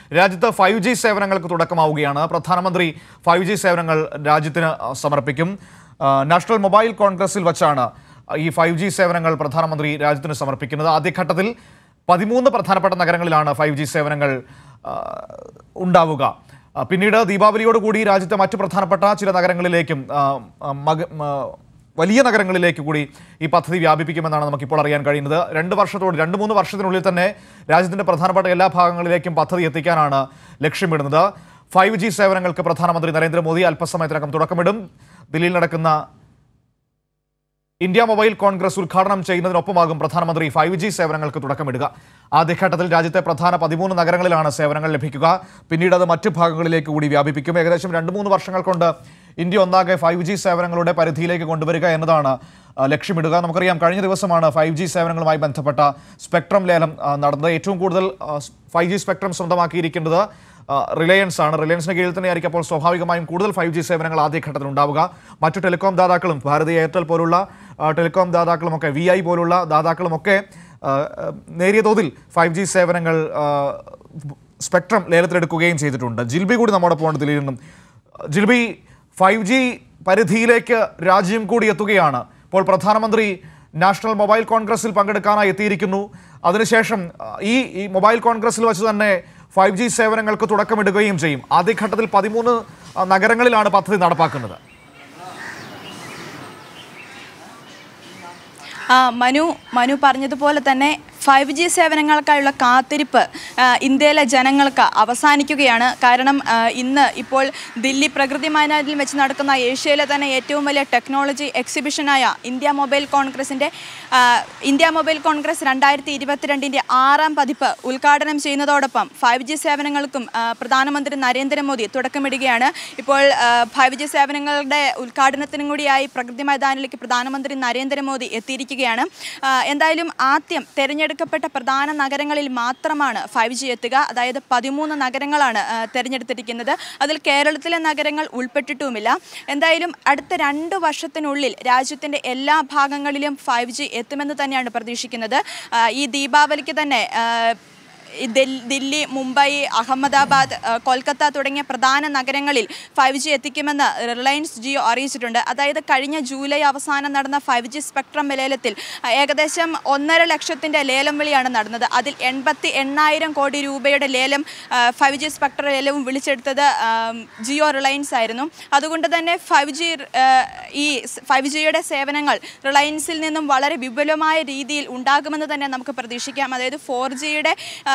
രാജ്യത്ത് five G സേവനങ്ങൾക്ക് തുടക്കമാവുകയാണ് പ്രധാനമന്ത്രി ഫൈവ് ജി സേവനങ്ങൾ രാജ്യത്തിന് ആ, സമർപ്പിക്കും ആ, നാഷണൽ മൊബൈൽ കോൺഗ്രസിൽ വച്ചാണ് ഈ ഫൈവ് ജി സേവനങ്ങൾ പ്രധാനമന്ത്രി രാജ്യത്തിന് സമർപ്പിക്കുന്നത് ആദ്യഘട്ടത്തിൽ പതിമൂന്ന് പ്രധാനപ്പെട്ട നഗരങ്ങളിലാണ് ഫൈവ് ജി സേവനങ്ങൾ ആ, ഉണ്ടാവുക ആ, പിന്നീട് ദീപാവലിയോടുകൂടി രാജ്യത്തെ മറ്റ് പ്രധാനപ്പെട്ട ചില നഗരങ്ങളിലേക്കും ആ, ആ, മക- ആ, വലിയ നഗരങ്ങളിലേക്ക് കൂടി ഈ പദ്ധതി വ്യാപിപ്പിക്കുമെന്നാണ് നമുക്കിപ്പോൾ അറിയാൻ കഴിയുന്നത് രണ്ട് വർഷത്തോട് രണ്ട് മൂന്ന് വർഷത്തിനുള്ളിൽ തന്നെ രാജ്യത്തിന്റെ പ്രധാനപ്പെട്ട എല്ലാ ഭാഗങ്ങളിലേക്കും പദ്ധതി എത്തിക്കാനാണ് ലക്ഷ്യമിടുന്നത് ഫൈവ് ജി സേവനങ്ങൾക്ക് പ്രധാനമന്ത്രി നരേന്ദ്രമോദി അല്പസമയത്തിനകം തുടക്കമിടും ദില്ലിയിൽ നടക്കുന്ന ഇന്ത്യ മൊബൈൽ കോൺഗ്രസ് ഉദ്ഘാടനം ചെയ്യുന്നതിനൊപ്പമാകും പ്രധാനമന്ത്രി ഫൈവ് ജി സേവനങ്ങൾക്ക് തുടക്കമിടുക ആദ്യഘട്ടത്തിൽ രാജ്യത്തെ പ്രധാന പതിമൂന്ന് നഗരങ്ങളിലാണ് സേവനങ്ങൾ ലഭിക്കുക പിന്നീട് അത് മറ്റു ഭാഗങ്ങളിലേക്ക് കൂടി വ്യാപിപ്പിക്കും ഏകദേശം രണ്ട് മൂന്ന് വർഷങ്ങൾ കൊണ്ട് ഇന്ത്യ ഒന്നാകെ ഫൈവ് ജി സേവനങ്ങളുടെ പരിധിയിലേക്ക് കൊണ്ടുവരിക എന്നതാണ് ആ, ലക്ഷ്യമിടുക നമുക്കറിയാം കഴിഞ്ഞ ദിവസമാണ് ഫൈവ് ജി സേവനങ്ങളുമായി ബന്ധപ്പെട്ട സ്പെക്ട്രം ലേലം ആ, നടന്നത് ഏറ്റവും കൂടുതൽ ഫൈവ് ജി സ്പെക്ട്രം സ്വന്തമാക്കിയിരിക്കേണ്ടത് ആ, റിലയൻസ് ആണ് റിലയൻസിന് കീഴിൽ തന്നെയായിരിക്കും അപ്പോൾ സ്വാഭാവികമായും കൂടുതൽ ഫൈവ് ജി സേവനങ്ങൾ ആദ്യഘട്ടത്തിൽ ഉണ്ടാവുക മറ്റു ടെലികോം ദാതാക്കളും ഭാരതി എയർടെൽ പോലുള്ള ആ, ടെലികോം ദാതാക്കളുമൊക്കെ വി ഐ പോലുള്ള ദാതാക്കളുമൊക്കെ ആ, ആ, നേരിയ തോതിൽ ഫൈവ് ജി സേവനങ്ങൾ ആ, സ്പെക്ട്രം ലേലത്തിലെടുക്കുകയും ചെയ്തിട്ടുണ്ട് ജിൽബി കൂടി നമ്മോടൊപ്പം ഉണ്ട് ദില്ലിയിൽ നിന്നും ജിൽബി ഫൈവ് ജി പരിധിയിലേക്ക് രാജ്യം കൂടി എത്തുകയാണ് ഇപ്പോൾ പ്രധാനമന്ത്രി നാഷണൽ മൊബൈൽ കോൺഗ്രസിൽ പങ്കെടുക്കാനായി എത്തിയിരിക്കുന്നു അതിനുശേഷം ആ, ഈ ഈ മൊബൈൽ കോൺഗ്രസിൽ വെച്ച് തന്നെ ഫൈവ് ജി സേവനങ്ങൾക്ക് തുടക്കമിടുകയും ചെയ്യും ആദ്യഘട്ടത്തിൽ പതിമൂന്ന് ആ, നഗരങ്ങളിലാണ് പദ്ധതി നടപ്പാക്കുന്നത് ആ, മനു മനു പറഞ്ഞതുപോലെ തന്നെ ഫൈവ് ജി സേവനങ്ങൾക്കായുള്ള കാത്തിരിപ്പ് ആ, ഇന്ത്യയിലെ ജനങ്ങൾക്ക് അവസാനിക്കുകയാണ് കാരണം ആ, ഇന്ന് ഇപ്പോൾ ദില്ലി പ്രകൃതി മൈതാനിൽ വെച്ച് നടക്കുന്ന ഏഷ്യയിലെ തന്നെ ഏറ്റവും വലിയ ടെക്നോളജി എക്സിബിഷനായ ഇന്ത്യ മൊബൈൽ കോൺഗ്രസിൻ്റെ ആ, ഇന്ത്യ മൊബൈൽ കോൺഗ്രസ് രണ്ടായിരത്തി ഇരുപത്തിരണ്ടിൻ്റെ ആറാം പതിപ്പ് ഉദ്ഘാടനം ചെയ്യുന്നതോടൊപ്പം ഫൈവ് ജി സേവനങ്ങൾക്കും ആ, പ്രധാനമന്ത്രി നരേന്ദ്രമോദി തുടക്കമിടുകയാണ് ഇപ്പോൾ ഫൈവ് ജി സേവനങ്ങളുടെ ഉദ്ഘാടനത്തിനും കൂടിയായി പ്രകൃതി മൈതാനിലേക്ക് പ്രധാനമന്ത്രി നരേന്ദ്രമോദി എത്തിയിരിക്കുകയാണ് ആ, എന്തായാലും ആദ്യം തിരഞ്ഞെടുക്കപ്പെട്ട പ്രധാന നഗരങ്ങളിൽ മാത്രമാണ് ഫൈവ് ജി എത്തുക അതായത് പതിമൂന്ന് നഗരങ്ങളാണ് ആ, തിരഞ്ഞെടുത്തിരിക്കുന്നത് അതിൽ കേരളത്തിലെ നഗരങ്ങൾ ഉൾപ്പെട്ടിട്ടുമില്ല എന്തായാലും അടുത്ത രണ്ട് വർഷത്തിനുള്ളിൽ രാജ്യത്തിൻ്റെ എല്ലാ ഭാഗങ്ങളിലും ഫൈവ് ജി എത്തുമെന്ന് തന്നെയാണ് പ്രതീക്ഷിക്കുന്നത് ആ, ഈ ദീപാവലിക്ക് തന്നെ ആ, ഈ ദിൽ- ദില്ലി മുംബൈ അഹമ്മദാബാദ് ആ, കൊൽക്കത്ത തുടങ്ങിയ പ്രധാന നഗരങ്ങളിൽ ഫൈവ് ജി എത്തിക്കുമെന്ന് റിലയൻസ് ജിയോ അറിയിച്ചിട്ടുണ്ട് അതായത് കഴിഞ്ഞ ജൂലൈ അവസാനം നടന്ന ഫൈവ് ജി സ്പെക്ട്രം ലേലത്തിൽ ആ, ഏകദേശം ഒന്നര ലക്ഷത്തിൻ്റെ ലേലം വിളിയാണ് നടന്നത് അതിൽ എൺപത്തി എണ്ണായിരം കോടി രൂപയുടെ ലേലം ഫൈവ് ജി സ്പെക്ട്രം ലേലവും വിളിച്ചെടുത്തത് ആ, ജിയോ റിലയൻസ് ആയിരുന്നു അതുകൊണ്ട് തന്നെ ഫൈവ് ജി ഈ ഫൈവ് ജിയുടെ സേവനങ്ങൾ റിലയൻസിൽ നിന്നും വളരെ വിപുലമായ രീതിയിൽ ഉണ്ടാകുമെന്ന് തന്നെ നമുക്ക് പ്രതീക്ഷിക്കാം അതായത് ഫോർ ജിയുടെ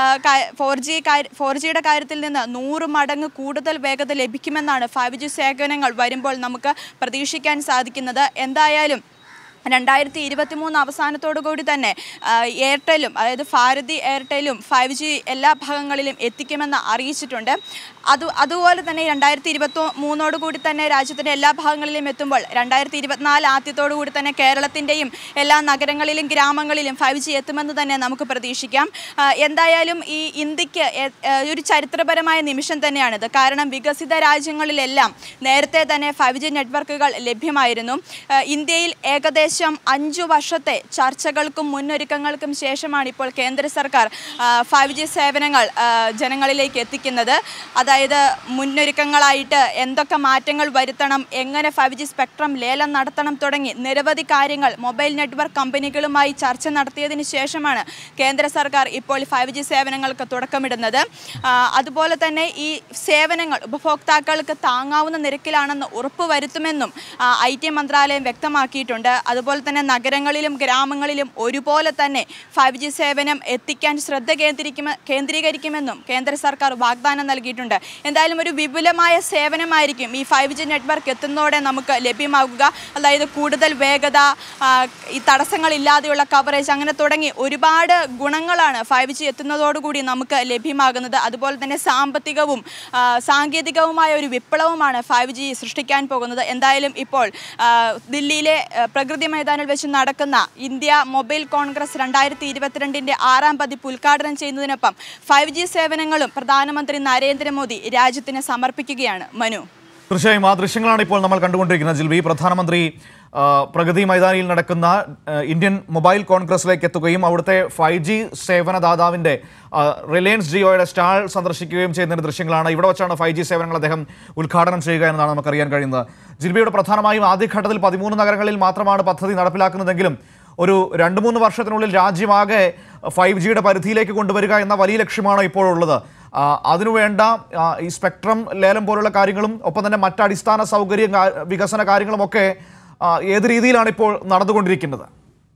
ഫോർ ജി ഫോർ ജിയുടെ കാര്യത്തിൽ നിന്ന് നൂറ് മടങ്ങ് കൂടുതൽ വേഗത ലഭിക്കുമെന്നാണ് ഫൈവ് ജി സേവനങ്ങൾ വരുമ്പോൾ നമുക്ക് പ്രതീക്ഷിക്കാൻ സാധിക്കുന്നത് എന്തായാലും രണ്ടായിരത്തി ഇരുപത്തി മൂന്ന് അവസാനത്തോടു കൂടി തന്നെ ആ, എയർടെലും അതായത് ഭാരതി എയർടെലും ഫൈവ് ജി എല്ലാ ഭാഗങ്ങളിലും എത്തിക്കുമെന്ന് അറിയിച്ചിട്ടുണ്ട് അത് അതുപോലെ തന്നെ രണ്ടായിരത്തി ഇരുപത്തി മൂന്നോട് കൂടി തന്നെ രാജ്യത്തിൻ്റെ എല്ലാ ഭാഗങ്ങളിലും എത്തുമ്പോൾ രണ്ടായിരത്തി ഇരുപത്തിനാല് ആദ്യത്തോടു കൂടി തന്നെ കേരളത്തിൻ്റെയും എല്ലാ നഗരങ്ങളിലും ഗ്രാമങ്ങളിലും ഫൈവ് ജി എത്തുമെന്ന് തന്നെ നമുക്ക് പ്രതീക്ഷിക്കാം ആ, എന്തായാലും ഈ ഇന്ത്യക്ക് എ- ഏ, ഒരു ചരിത്രപരമായ നിമിഷം തന്നെയാണിത് കാരണം വികസിത രാജ്യങ്ങളിലെല്ലാം നേരത്തെ തന്നെ ഫൈവ് ജി നെറ്റ്വർക്കുകൾ ലഭ്യമായിരുന്നു ആ, ഇന്ത്യയിൽ ഏകദേശം അഞ്ചു വർഷത്തെ ചർച്ചകൾക്കും മുന്നൊരുക്കങ്ങൾക്കും ശേഷമാണ് ഇപ്പോൾ കേന്ദ്ര സർക്കാർ ഫൈവ് ജി സേവനങ്ങൾ ആ, ജനങ്ങളിലേക്ക് എത്തിക്കുന്നത് അതായത് മുന്നൊരുക്കങ്ങളായിട്ട് എന്തൊക്കെ മാറ്റങ്ങൾ വരുത്തണം എങ്ങനെ ഫൈവ് ജി സ്പെക്ട്രം ലേലം നടത്തണം തുടങ്ങി നിരവധി കാര്യങ്ങൾ മൊബൈൽ നെറ്റ്വർക്ക് കമ്പനികളുമായി ചർച്ച നടത്തിയതിന് ശേഷമാണ് കേന്ദ്ര സർക്കാർ ഇപ്പോൾ ഫൈവ് ജി സേവനങ്ങൾക്ക് തുടക്കമിടുന്നത് ആ, അതുപോലെ തന്നെ ഈ സേവനങ്ങൾ ഉപഭോക്താക്കൾക്ക് താങ്ങാവുന്ന നിരക്കിലാണെന്ന് ഉറപ്പുവരുത്തുമെന്നും ഐ ടി മന്ത്രാലയം വ്യക്തമാക്കിയിട്ടുണ്ട് അതുപോലെ തന്നെ നഗരങ്ങളിലും ഗ്രാമങ്ങളിലും ഒരുപോലെ തന്നെ ഫൈവ് ജി സേവനം എത്തിക്കാൻ ശ്രദ്ധ കേന്ദ്രീകരിക്കുമ കേന്ദ്രീകരിക്കുമെന്നും കേന്ദ്ര സർക്കാർ വാഗ്ദാനം നൽകിയിട്ടുണ്ട് എന്തായാലും ഒരു വിപുലമായ സേവനമായിരിക്കും ഈ ഫൈവ് ജി നെറ്റ്വർക്ക് എത്തുന്നതോടെ നമുക്ക് ലഭ്യമാകുക അതായത് കൂടുതൽ വേഗത ആ, ഈ തടസ്സങ്ങളില്ലാതെയുള്ള കവറേജ് അങ്ങനെ തുടങ്ങി ഒരുപാട് ഗുണങ്ങളാണ് ഫൈവ് ജി എത്തുന്നതോടുകൂടി നമുക്ക് ലഭ്യമാകുന്നത് അതുപോലെ തന്നെ സാമ്പത്തികവും ആ, സാങ്കേതികവുമായ ഒരു വിപ്ലവമാണ് ഫൈവ് ജി സൃഷ്ടിക്കാൻ പോകുന്നത് എന്തായാലും ഇപ്പോൾ ആ, ദില്ലിയിലെ ആ, പ്രകൃതി മൈതാനിൽ വെച്ച് നടക്കുന്ന ഇന്ത്യ മൊബൈൽ കോൺഗ്രസ് രണ്ടായിരത്തി ഇരുപത്തിരണ്ടിൻ്റെ ആറാം പതിപ്പ് ഉദ്ഘാടനം ചെയ്യുന്നതിനൊപ്പം ഫൈവ് ജി സേവനങ്ങളും പ്രധാനമന്ത്രി നരേന്ദ്രമോദി രാജ്യത്തിന് സമർപ്പിക്കുകയാണ് മനു തീർച്ചയായും ആ ദൃശ്യങ്ങളാണ് ഇപ്പോൾ നമ്മൾ കണ്ടുകൊണ്ടിരിക്കുന്നത് ജിൽബി പ്രധാനമന്ത്രി ആ, പ്രഗതി മൈതാനിയിൽ നടക്കുന്ന ആ, ഇന്ത്യൻ മൊബൈൽ കോൺഗ്രസിലേക്ക് എത്തുകയും അവിടുത്തെ ഫൈവ് ജി സേവനദാതാവിൻ്റെ ആ, റിലയൻസ് ജിയോയുടെ സ്റ്റാൾ സന്ദർശിക്കുകയും ചെയ്യുന്നതിൻ്റെ ദൃശ്യങ്ങളാണ് ഇവിടെ വെച്ചാണ് ഫൈവ് ജി സേവനങ്ങൾ അദ്ദേഹം ഉദ്ഘാടനം ചെയ്യുക എന്നതാണ് നമുക്കറിയാൻ കഴിയുന്നത് ജിൽബിയുടെ പ്രധാനമായും ആദ്യഘട്ടത്തിൽ പതിമൂന്ന് നഗരങ്ങളിൽ മാത്രമാണ് പദ്ധതി നടപ്പിലാക്കുന്നതെങ്കിലും ഒരു രണ്ട് മൂന്ന് വർഷത്തിനുള്ളിൽ രാജ്യമാകെ ഫൈവ് ജിയുടെ പരിധിയിലേക്ക് കൊണ്ടുവരിക എന്ന വലിയ ലക്ഷ്യമാണ് ഇപ്പോഴുള്ളത് ആ, അതിനുവേണ്ട ആ, ഈ സ്പെക്ട്രം ലേലം പോലുള്ള കാര്യങ്ങളും ഒപ്പം തന്നെ മറ്റ് അടിസ്ഥാന സൗകര്യ കാ- വികസന കാര്യങ്ങളുമൊക്കെ ആ, ഏത് രീതിയിലാണ് ഇപ്പോൾ നടന്നുകൊണ്ടിരിക്കുന്നത്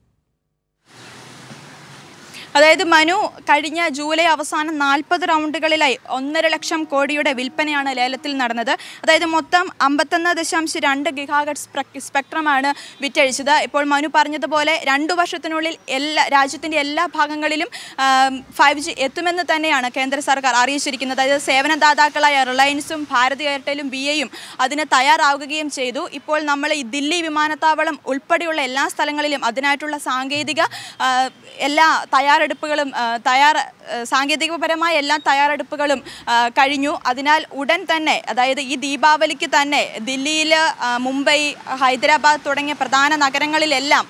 അതായത് മനു കഴിഞ്ഞ ജൂലൈ അവസാനം നാൽപ്പത് റൗണ്ടുകളിലായി ഒന്നര ലക്ഷം കോടിയുടെ വിൽപ്പനയാണ് ലേലത്തിൽ നടന്നത് അതായത് മൊത്തം അമ്പത്തൊന്ന് ദശാംശം രണ്ട് ഗിഗാഗട്ട് സ്പെക്ട്രമാണ് വിറ്റഴിച്ചത് ഇപ്പോൾ മനു പറഞ്ഞതുപോലെ രണ്ടു വർഷത്തിനുള്ളിൽ എല്ലാ രാജ്യത്തിൻ്റെ എല്ലാ ഭാഗങ്ങളിലും ഫൈവ് ജി എത്തുമെന്ന് തന്നെയാണ് കേന്ദ്ര സർക്കാർ അറിയിച്ചിരിക്കുന്നത് അതായത് സേവനദാതാക്കളായ റിലയൻസും ഭാരതി എയർടെലും ബി എയും അതിന് തയ്യാറാവുകയും ചെയ്തു ഇപ്പോൾ നമ്മൾ ഈ ദില്ലി വിമാനത്താവളം ഉൾപ്പെടെയുള്ള എല്ലാ സ്ഥലങ്ങളിലും അതിനായിട്ടുള്ള സാങ്കേതിക ആ, എല്ലാ തയ്യാറെടുപ്പുകളും ആ, തയ്യാർ ആ, സാങ്കേതികപരമായ എല്ലാ തയ്യാറെടുപ്പുകളും ആ, കഴിഞ്ഞു അതിനാൽ ഉടൻ തന്നെ അതായത് ഈ ദീപാവലിക്ക് തന്നെ ദില്ലിയിൽ മുംബൈ ഹൈദരാബാദ് തുടങ്ങിയ പ്രധാന നഗരങ്ങളിലെല്ലാം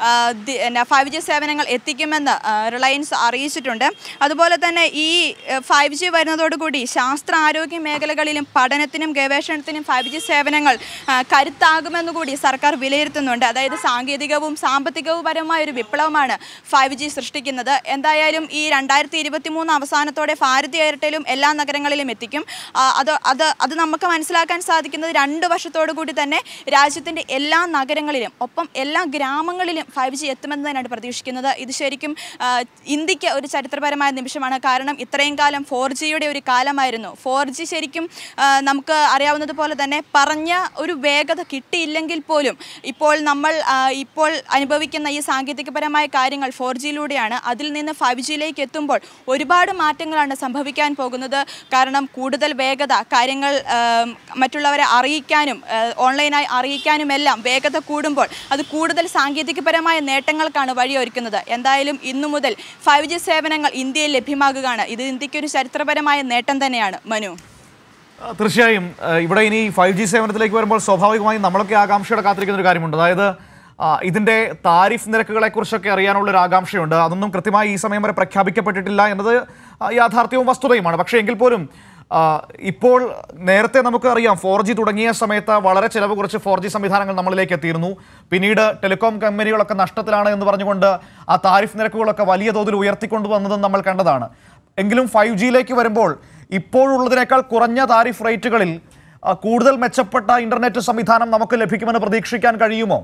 ഫൈവ് ജി സേവനങ്ങൾ എത്തിക്കുമെന്ന് ആ, റിലയൻസ് അറിയിച്ചിട്ടുണ്ട് അതുപോലെ തന്നെ ഈ ഫൈവ് ജി വരുന്നതോടുകൂടി ശാസ്ത്ര ആരോഗ്യ മേഖലകളിലും പഠനത്തിനും ഗവേഷണത്തിനും ഫൈവ് ജി സേവനങ്ങൾ ആ, കരുത്താകുമെന്ന് കൂടി സർക്കാർ വിലയിരുത്തുന്നുണ്ട് അതായത് സാങ്കേതികവും സാമ്പത്തികവുപരമായ ഒരു വിപ്ലവമാണ് ഫൈവ് ജി സൃഷ്ടിക്കുന്നത് എന്തായാലും ഈ രണ്ടായിരത്തി ഇരുപത്തി മൂന്ന് അവസാനത്തോടെ ഭാരതി എയർടെലും എല്ലാ നഗരങ്ങളിലും എത്തിക്കും ആ, അത് അത് അത് നമുക്ക് മനസ്സിലാക്കാൻ സാധിക്കുന്നത് രണ്ട് വർഷത്തോടു കൂടി തന്നെ രാജ്യത്തിൻ്റെ എല്ലാ നഗരങ്ങളിലും ഒപ്പം എല്ലാ ഗ്രാമങ്ങളിലും ഫൈവ് ജി എത്തുമെന്ന് തന്നെയാണ് പ്രതീക്ഷിക്കുന്നത് ഇത് ശരിക്കും ആ, ഇന്ത്യക്ക് ഒരു ചരിത്രപരമായ നിമിഷമാണ് കാരണം ഇത്രയും കാലം ഫോർ ജിയുടെ ഒരു കാലമായിരുന്നു ഫോർ ജി ശരിക്കും ആ, നമുക്ക് അറിയാവുന്നതുപോലെ തന്നെ പറഞ്ഞ ഒരു വേഗത കിട്ടിയില്ലെങ്കിൽ പോലും ഇപ്പോൾ നമ്മൾ ആ, ഇപ്പോൾ അനുഭവിക്കുന്ന ഈ സാങ്കേതികപരമായ കാര്യങ്ങൾ ഫോർ ജിയിലൂടെയാണ് അതിൽ നിന്ന് ഫൈവ് ജിയിലേക്ക് എത്തുമ്പോൾ ഒരുപാട് മാറ്റങ്ങളാണ് സംഭവിക്കാൻ പോകുന്നത് കാരണം കൂടുതൽ വേഗത കാര്യങ്ങൾ ആ, മറ്റുള്ളവരെ അറിയിക്കാനും ആ, ഓൺലൈനായി അറിയിക്കാനും എല്ലാം വേഗത കൂടുമ്പോൾ അത് കൂടുതൽ സാങ്കേതികപരമായ നേട്ടങ്ങൾക്കാണ് വഴിയൊരുക്കുന്നത് എന്തായാലും ഇന്നു മുതൽ ഫൈവ് ജി സേവനങ്ങൾ ഇന്ത്യയിൽ ലഭ്യമാകുകയാണ് ഇത് ഇന്ത്യക്ക് ഒരു ചരിത്രപരമായ നേട്ടം തന്നെയാണ് മനു ആ, തീർച്ചയായും ആ, ഇവിടെ ഇനി ഫൈവ് ജി സേവനത്തിലേക്ക് വരുമ്പോൾ സ്വാഭാവികമായും നമ്മളൊക്കെ ആകാംക്ഷയോടെ കാത്തിരിക്കുന്ന ഒരു കാര്യമുണ്ട് അതായത് ആ, ഇതിന്റെ താരിഫ് നിരക്കുകളെ കുറിച്ചൊക്കെ അറിയാനുള്ള ഒരു ആകാംക്ഷയുണ്ട് അതൊന്നും കൃത്യമായി ഈ സമയം വരെ പ്രഖ്യാപിക്കപ്പെട്ടിട്ടില്ല എന്നത് ആ, യാഥാർത്ഥ്യവും വസ്തുതയുമാണ് പക്ഷേ എങ്കിൽ പോലും ആ, ഇപ്പോൾ നേരത്തെ നമുക്ക് അറിയാം ഫോർ ജി തുടങ്ങിയ സമയത്ത് വളരെ ചിലവ് കുറച്ച് ഫോർ ജി സംവിധാനങ്ങൾ നമ്മളിലേക്ക് എത്തിയിരുന്നു പിന്നീട് ടെലികോം കമ്പനികളൊക്കെ നഷ്ടത്തിലാണ് എന്ന് പറഞ്ഞുകൊണ്ട് ആ താരിഫ് നിരക്കുകളൊക്കെ വലിയ തോതിൽ ഉയർത്തിക്കൊണ്ടുവന്നതും നമ്മൾ കണ്ടതാണ് എങ്കിലും ഫൈവ് ജിയിലേക്ക് വരുമ്പോൾ ഇപ്പോഴുള്ളതിനേക്കാൾ കുറഞ്ഞ താരിഫ് റേറ്റുകളിൽ ആ, കൂടുതൽ മെച്ചപ്പെട്ട ഇന്റർനെറ്റ് സംവിധാനം നമുക്ക് ലഭിക്കുമെന്ന് പ്രതീക്ഷിക്കാൻ കഴിയുമോ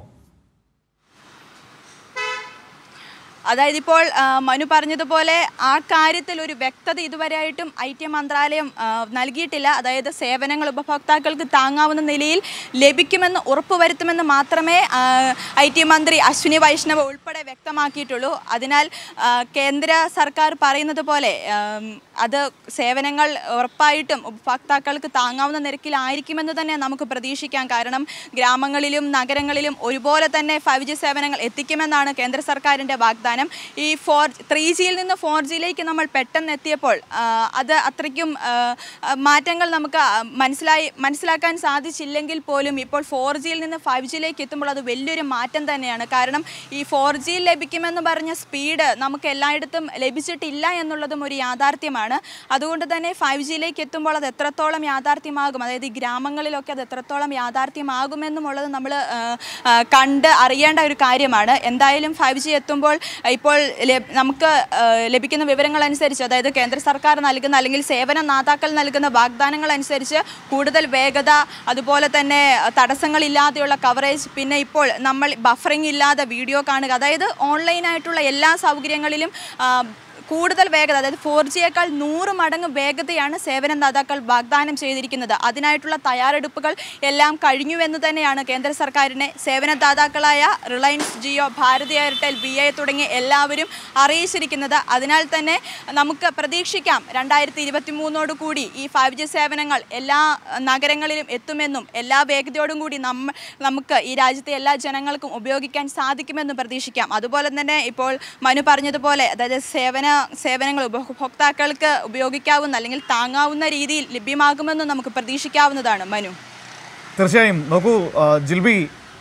അതായത് ഇപ്പോൾ ആ, മനു പറഞ്ഞതുപോലെ ആ കാര്യത്തിൽ ഒരു വ്യക്തത ഇതുവരെയായിട്ടും ഐ ടി മന്ത്രാലയം ആ, നൽകിയിട്ടില്ല അതായത് സേവനങ്ങൾ ഉപഭോക്താക്കൾക്ക് താങ്ങാവുന്ന നിലയിൽ ലഭിക്കുമെന്ന് ഉറപ്പുവരുത്തുമെന്ന് മാത്രമേ ഐ ടി മന്ത്രി അശ്വിനി വൈഷ്ണവ് ഉൾപ്പെടെ വ്യക്തമാക്കിയിട്ടുള്ളൂ അതിനാൽ ആ, കേന്ദ്ര സർക്കാർ പറയുന്നത് പോലെ ആം, അത് സേവനങ്ങൾ ഉറപ്പായിട്ടും ഉപഭോക്താക്കൾക്ക് താങ്ങാവുന്ന നിരക്കിലായിരിക്കുമെന്ന് തന്നെ നമുക്ക് പ്രതീക്ഷിക്കാം കാരണം ഗ്രാമങ്ങളിലും നഗരങ്ങളിലും ഒരുപോലെ തന്നെ ഫൈവ് ജി സേവനങ്ങൾ എത്തിക്കുമെന്നാണ് കേന്ദ്ര സർക്കാരിൻ്റെ വാഗ്ദാനം ഈ ഫോർ ത്രീ ജിയിൽ നിന്ന് ഫോർ ജിയിലേക്ക് നമ്മൾ പെട്ടെന്ന് എത്തിയപ്പോൾ ആ, അത് അത്രയ്ക്കും ആ, ആ, മാറ്റങ്ങൾ നമുക്ക് ആ, മനസ്സിലായി മനസ്സിലാക്കാൻ സാധിച്ചില്ലെങ്കിൽ പോലും ഇപ്പോൾ ഫോർ ജിയിൽ നിന്ന് ഫൈവ് ജിയിലേക്ക് എത്തുമ്പോൾ അത് വലിയൊരു മാറ്റം തന്നെയാണ് കാരണം ഈ ഫോർ ജിയിൽ ലഭിക്കുമെന്ന് പറഞ്ഞ സ്പീഡ് നമുക്ക് എല്ലായിടത്തും ലഭിച്ചിട്ടില്ല എന്നുള്ളതും ഒരു യാഥാർത്ഥ്യമാണ് അതുകൊണ്ട് തന്നെ ഫൈവ് ജിയിലേക്ക് എത്തുമ്പോൾ അത് എത്രത്തോളം യാഥാർത്ഥ്യമാകും അതായത് ഈ ഗ്രാമങ്ങളിലൊക്കെ അത് എത്രത്തോളം യാഥാർത്ഥ്യമാകുമെന്നുമുള്ളത് നമ്മൾ കണ്ട് അറിയേണ്ട ഒരു കാര്യമാണ് എന്തായാലും ഫൈവ് ജി എത്തുമ്പോൾ ഇപ്പോൾ ലഭ- നമുക്ക് ആ, ലഭിക്കുന്ന വിവരങ്ങൾ അനുസരിച്ച് അതായത് കേന്ദ്ര സർക്കാർ നൽകുന്ന അല്ലെങ്കിൽ സേവന ദാതാക്കൾ നൽകുന്ന വാഗ്ദാനങ്ങൾ അനുസരിച്ച് കൂടുതൽ വേഗത അതുപോലെ തന്നെ തടസ്സങ്ങളില്ലാതെയുള്ള കവറേജ് പിന്നെ ഇപ്പോൾ നമ്മൾ ബഫറിംഗ് ഇല്ലാതെ വീഡിയോ കാണുക അതായത് ഓൺലൈനായിട്ടുള്ള എല്ലാ സൗകര്യങ്ങളിലും ആ, കൂടുതൽ വേഗത അതായത് ഫോർ ജിയേക്കാൾ നൂറ് മടങ്ങ് വേഗതയാണ് സേവനദാതാക്കൾ വാഗ്ദാനം ചെയ്തിരിക്കുന്നത് അതിനായിട്ടുള്ള തയ്യാറെടുപ്പുകൾ എല്ലാം കഴിഞ്ഞുവെന്ന് തന്നെയാണ് കേന്ദ്ര സർക്കാരിനെ സേവനദാതാക്കളായ Reliance Jio Bharti Airtel B I തുടങ്ങിയ എല്ലാവരും അറിയിച്ചിരിക്കുന്നത് അതിനാൽ തന്നെ നമുക്ക് പ്രതീക്ഷിക്കാം രണ്ടായിരത്തി ഇരുപത്തി മൂന്നോട് കൂടി ഈ ഫൈവ് ജി സേവനങ്ങൾ എല്ലാ നഗരങ്ങളിലും എത്തുമെന്നും എല്ലാ വേഗതയോടും കൂടി നമ്മ നമുക്ക് ഈ രാജ്യത്തെ എല്ലാ ജനങ്ങൾക്കും ഉപയോഗിക്കാൻ സാധിക്കുമെന്ന് പ്രതീക്ഷിക്കാം അതുപോലെ തന്നെ ഇപ്പോൾ മനു പറഞ്ഞതുപോലെ അതായത് സേവന സേവനങ്ങൾ ഉപഭോക്താക്കൾക്ക് ഉപയോഗിക്കാവുന്ന അല്ലെങ്കിൽ താങ്ങാവുന്ന രീതിയിൽ ലഭ്യമാകുമെന്ന് നമുക്ക് പ്രതീക്ഷിക്കാവുന്നതാണ് മനു തീർച്ചയായും നോക്കൂ ആ, ജിൽബി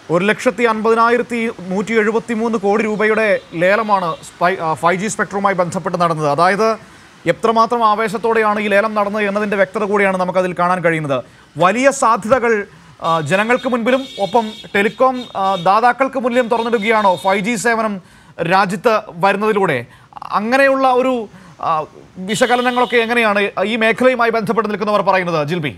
ഒരു ലക്ഷത്തി അൻപതിനായിരത്തി നൂറ്റി എഴുപത്തി മൂന്ന് കോടി രൂപയുടെ ലേലമാണ് ഫൈവ് ജി സ്പെക്ട്രവുമായി ബന്ധപ്പെട്ട് നടന്നത് അതായത് എത്രമാത്രം ആവേശത്തോടെയാണ് ഈ ലേലം നടന്നത് എന്നതിൻ്റെ വ്യക്തത കൂടിയാണ് നമുക്കതിൽ കാണാൻ കഴിയുന്നത് വലിയ സാധ്യതകൾ ആ, ജനങ്ങൾക്ക് മുൻപിലും ഒപ്പം ടെലികോം ആ, ദാതാക്കൾക്ക് മുന്നിലും തുറന്നിടുകയാണോ ഫൈവ് ജി സേവനം രാജ്യത്ത് വരുന്നതിലൂടെ അങ്ങനെയുള്ള ഒരു ആ, വിശകലനങ്ങളൊക്കെ എങ്ങനെയാണ് ഈ മേഖലയുമായി ബന്ധപ്പെട്ട് നിൽക്കുന്നവർ പറയുന്നത് ജിൽബി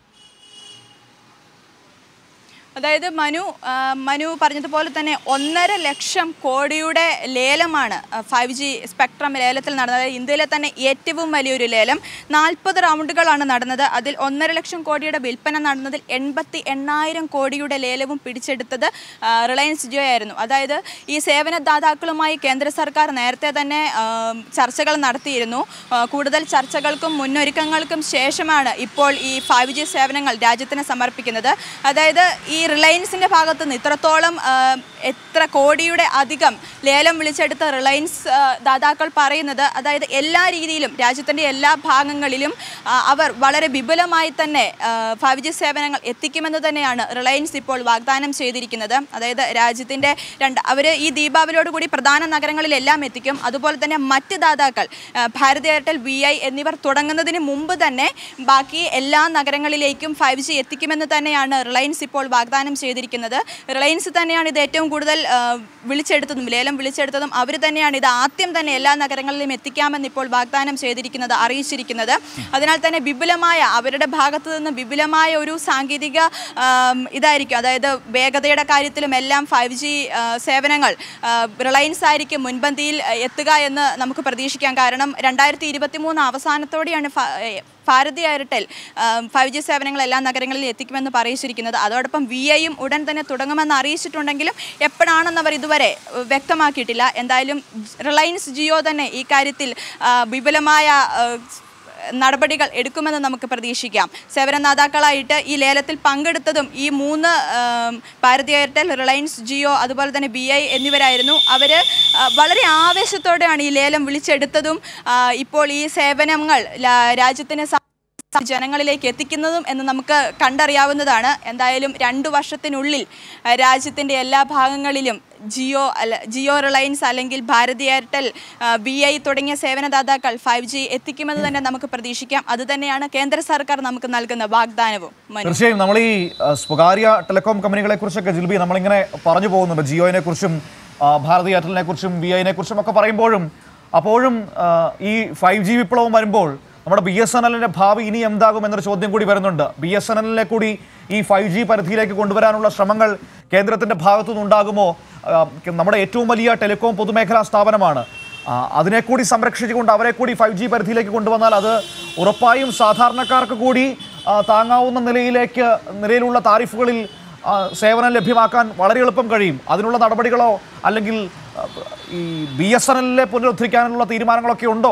അതായത് മനു ആ, മനു പറഞ്ഞതുപോലെ തന്നെ ഒന്നര ലക്ഷം കോടിയുടെ ലേലമാണ് ഫൈവ് ജി സ്പെക്ട്രം ലേലത്തിൽ നടന്നത് അതായത് ഇന്ത്യയിലെ തന്നെ ഏറ്റവും വലിയൊരു ലേലം നാൽപ്പത് റൗണ്ടുകളാണ് നടന്നത് അതിൽ ഒന്നര ലക്ഷം കോടിയുടെ വിൽപ്പന നടന്നതിൽ എൺപത്തി എണ്ണായിരം കോടിയുടെ ലേലവും പിടിച്ചെടുത്തത് ആ, റിലയൻസ് ജിയോ ആയിരുന്നു അതായത് ഈ സേവനദാതാക്കളുമായി കേന്ദ്ര സർക്കാർ നേരത്തെ തന്നെ ആ, ചർച്ചകൾ നടത്തിയിരുന്നു ആ, കൂടുതൽ ചർച്ചകൾക്കും മുന്നൊരുക്കങ്ങൾക്കും ശേഷമാണ് ഇപ്പോൾ ഈ ഫൈവ് ജി സേവനങ്ങൾ രാജ്യത്തിന് സമർപ്പിക്കുന്നത് അതായത് ഈ റിലയൻസിൻ്റെ ഭാഗത്തു നിന്ന് ഇത്രത്തോളം ആ, എത്ര കോടിയുടെ അധികം ലേലം വിളിച്ചെടുത്ത റിലയൻസ് ആ, ദാതാക്കൾ പറയുന്നത് അതായത് എല്ലാ രീതിയിലും രാജ്യത്തിൻ്റെ എല്ലാ ഭാഗങ്ങളിലും ആ, അവർ വളരെ വിപുലമായി തന്നെ ഫൈവ് ജി സേവനങ്ങൾ എത്തിക്കുമെന്ന് തന്നെയാണ് റിലയൻസ് ഇപ്പോൾ വാഗ്ദാനം ചെയ്തിരിക്കുന്നത് അതായത് രാജ്യത്തിൻ്റെ രണ്ട് അവർ ഈ ദീപാവലിയോട് കൂടി പ്രധാന നഗരങ്ങളിലെല്ലാം എത്തിക്കും അതുപോലെ തന്നെ മറ്റ് ദാതാക്കൾ ആ, ഭാരതി എയർടെൽ വി ഐ എന്നിവർ തുടങ്ങുന്നതിന് മുമ്പ് തന്നെ ബാക്കി എല്ലാ നഗരങ്ങളിലേക്കും ഫൈവ് ജി എത്തിക്കുമെന്ന് തന്നെയാണ് റിലയൻസ് ഇപ്പോൾ വാഗ്ദാനം ചെയ്തിരിക്കുന്നത് റിലയൻസ് തന്നെയാണ് ഇത് ഏറ്റവും കൂടുതൽ ആ, വിളിച്ചെടുത്തതും ലേലം വിളിച്ചെടുത്തതും അവർ തന്നെയാണ് ഇത് ആദ്യം തന്നെ എല്ലാ നഗരങ്ങളിലും എത്തിക്കാമെന്ന് ഇപ്പോൾ വാഗ്ദാനം ചെയ്തിരിക്കുന്നത് അറിയിച്ചിരിക്കുന്നത് അതിനാൽ തന്നെ വിപുലമായ അവരുടെ ഭാഗത്തു നിന്ന് വിപുലമായ ഒരു സാങ്കേതിക ആം, ഇതായിരിക്കും അതായത് വേഗതയുടെ കാര്യത്തിലും എല്ലാം ഫൈവ് ജി സേവനങ്ങൾ ആ, റിലയൻസ് ആയിരിക്കും മുൻപന്തിയിൽ ആ, എത്തുക എന്ന് നമുക്ക് പ്രതീക്ഷിക്കാം കാരണം രണ്ടായിരത്തി ഇരുപത്തി മൂന്ന് അവസാനത്തോടെയാണ് ഫ- ഏ, ഭാരതി എയർടെൽ ഫൈവ് ജി സേവനങ്ങൾ എല്ലാ നഗരങ്ങളിലും എത്തിക്കുമെന്ന് അറിയിച്ചിരിക്കുന്നത് അതോടൊപ്പം വി ഐയും ഉടൻ തന്നെ തുടങ്ങുമെന്ന് അറിയിച്ചിട്ടുണ്ടെങ്കിലും എപ്പോഴാണെന്ന് അവർ ഇതുവരെ ഏഹ്, വ്യക്തമാക്കിയിട്ടില്ല എന്തായാലും റിലയൻസ് ജിയോ തന്നെ ഈ കാര്യത്തിൽ ആ, വിപുലമായ ഏഹ്, നടപടികൾ എടുക്കുമെന്ന് നമുക്ക് പ്രതീക്ഷിക്കാം സേവനദാതാക്കളായിട്ട് ഈ ലേലത്തിൽ പങ്കെടുത്തതും ഈ മൂന്ന് ആം, ഭാരതി എയർടെൽ റിലയൻസ് ജിയോ അതുപോലെ തന്നെ ബി ഐ എന്നിവരായിരുന്നു അവർ വളരെ ആവേശത്തോടെയാണ് ഈ ലേലം വിളിച്ചെടുത്തതും ആ, ഇപ്പോൾ ഈ സേവനങ്ങൾ ലാ- രാജ്യത്തിന് സ- ജനങ്ങളിലേക്ക് എത്തിക്കുന്നതും എന്ന് നമുക്ക് കണ്ടറിയാവുന്നതാണ് എന്തായാലും രണ്ടു വർഷത്തിനുള്ളിൽ ആ, രാജ്യത്തിൻ്റെ എല്ലാ ഭാഗങ്ങളിലും ജിയോ അല്ല ജിയോ റിലയൻസ് അല്ലെങ്കിൽ ഭാരതി എയർടെൽ ബി ഐ തുടങ്ങിയ സേവനദാതാക്കൾ ഫൈവ് ജി എത്തിക്കുമെന്ന് തന്നെ നമുക്ക് പ്രതീക്ഷിക്കാം അതുതന്നെയാണ് കേന്ദ്ര സർക്കാർ നമുക്ക് നൽകുന്ന വാഗ്ദാനവും മനു തീർച്ചയായും നമ്മൾ ഈ ആ, സ്വകാര്യ ടെലികോം കമ്പനികളെ കുറിച്ചൊക്കെ ജിൽബി നമ്മളിങ്ങനെ പറഞ്ഞു പോകുന്നുണ്ട് ജിയോനെ കുറിച്ചും ഭാരതി എയർടെലിനെ കുറിച്ചും ബി ഐനെ കുറിച്ചും ഒക്കെ പറയുമ്പോഴും അപ്പോഴും ആ, ഈ ഫൈവ് ജി വിപ്ലവം വരുമ്പോൾ നമ്മുടെ ബി എസ് എൻ എല്ലിന്റെ ഭാവി ഇനി എന്താകും എന്നൊരു ചോദ്യം കൂടി വരുന്നുണ്ട് ബി എസ് എൻ എല്ലിനെ കൂടി ഈ ഫൈവ് ജി പരിധിയിലേക്ക് കൊണ്ടുവരാനുള്ള ശ്രമങ്ങൾ കേന്ദ്രത്തിന്റെ ഭാഗത്തു നിന്നുണ്ടാകുമോ ആ, നമ്മുടെ ഏറ്റവും വലിയ ടെലികോം പൊതുമേഖലാ സ്ഥാപനമാണ് ആ, അതിനെ കൂടി സംരക്ഷിച്ചുകൊണ്ട് അവരെ കൂടി ഫൈവ് ജി പരിധിയിലേക്ക് കൊണ്ടുവന്നാൽ അത് ഉറപ്പായും സാധാരണക്കാർക്ക് കൂടി ആ, താങ്ങാവുന്ന നിലയിലേക്ക് നിലയിലുള്ള താരിഫുകളിൽ ആ, സേവനം ലഭ്യമാക്കാൻ വളരെ എളുപ്പം കഴിയും അതിനുള്ള നടപടികളോ അല്ലെങ്കിൽ ആ, ഈ ബി എസ് എൻ എല്ലിനെ പുനരുദ്ധരിക്കാനുള്ള തീരുമാനങ്ങളൊക്കെ ഉണ്ടോ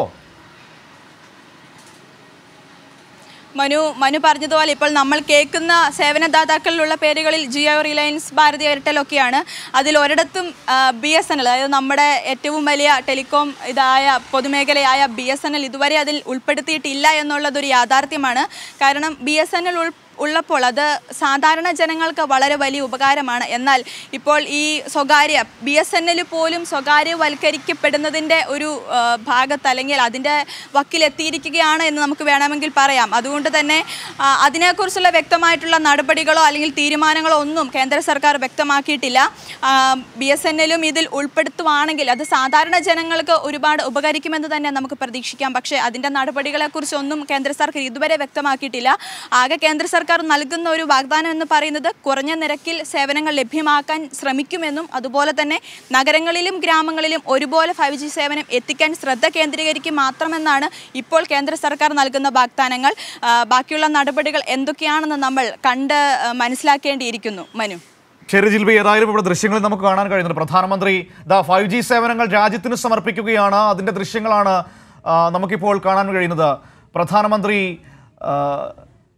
മനു മനു പറഞ്ഞതുപോലെ ഇപ്പോൾ നമ്മൾ കേൾക്കുന്ന സേവനദാതാക്കളിലുള്ള പേരുകളിൽ ജിയോ റിലയൻസ് ഭാരതി എയർടെൽ ഒക്കെയാണ് അതിൽ ഒരിടത്തും ബി എസ് എൻ എൽ അതായത് നമ്മുടെ ഏറ്റവും വലിയ ടെലികോം ഇതായ പൊതുമേഖലയായ ബി എസ് എൻ എൽ ഇതുവരെ അതിൽ ഉൾപ്പെടുത്തിയിട്ടില്ല എന്നുള്ളതൊരു യാഥാർത്ഥ്യമാണ് കാരണം ബി എസ് എൻ എൽ ഉൾ ഉള്ളപ്പോൾ അത് സാധാരണ ജനങ്ങൾക്ക് വളരെ വലിയ ഉപകാരമാണ് എന്നാൽ ഇപ്പോൾ ഈ സ്വകാര്യ ബി എസ് എൻ എൽ പോലും സ്വകാര്യവൽക്കരിക്കപ്പെടുന്നതിൻ്റെ ഒരു ആ, ഭാഗത്ത് അല്ലെങ്കിൽ അതിൻ്റെ വക്കിലെത്തിയിരിക്കുകയാണ് എന്ന് നമുക്ക് വേണമെങ്കിൽ പറയാം അതുകൊണ്ട് തന്നെ ആ, അതിനെക്കുറിച്ചുള്ള വ്യക്തമായിട്ടുള്ള നടപടികളോ അല്ലെങ്കിൽ തീരുമാനങ്ങളോ ഒന്നും കേന്ദ്ര സർക്കാർ വ്യക്തമാക്കിയിട്ടില്ല ബി എസ് എൻ എല്ലും ഇതിൽ ഉൾപ്പെടുത്തുവാണെങ്കിൽ അത് സാധാരണ ജനങ്ങൾക്ക് ഒരുപാട് ഉപകരിക്കുമെന്ന് തന്നെ നമുക്ക് പ്രതീക്ഷിക്കാം പക്ഷേ അതിൻ്റെ നടപടികളെക്കുറിച്ചൊന്നും കേന്ദ്ര സർക്കാർ ഇതുവരെ വ്യക്തമാക്കിയിട്ടില്ല ആകെ കേന്ദ്ര സർക്കാർ നൽകുന്ന ഒരു വാഗ്ദാനം എന്ന് പറയുന്നത് കുറഞ്ഞ നിരക്കിൽ സേവനങ്ങൾ ലഭ്യമാക്കാൻ ശ്രമിക്കുമെന്നും അതുപോലെ തന്നെ നഗരങ്ങളിലും ഗ്രാമങ്ങളിലും ഒരുപോലെ ഫൈവ് ജി സേവനം എത്തിക്കാൻ ശ്രദ്ധ കേന്ദ്രീകരിക്കും മാത്രമെന്നാണ് ഇപ്പോൾ കേന്ദ്ര സർക്കാർ നൽകുന്ന വാഗ്ദാനങ്ങൾ ആ, ബാക്കിയുള്ള നടപടികൾ എന്തൊക്കെയാണെന്ന് നമ്മൾ കണ്ട് ആ, മനസ്സിലാക്കേണ്ടിയിരിക്കുന്നു മനു ശരി ജിൽബി ഏതായാലും ഇവിടെ ദൃശ്യങ്ങളിൽ നമുക്ക് കാണാൻ കഴിയുന്നുണ്ട് പ്രധാനമന്ത്രി ദാ ഫൈവ് ജി സേവനങ്ങൾ രാജ്യത്തിന് സമർപ്പിക്കുകയാണ് അതിൻ്റെ ദൃശ്യങ്ങളാണ് ആ, നമുക്കിപ്പോൾ കാണാൻ കഴിയുന്നത് പ്രധാനമന്ത്രി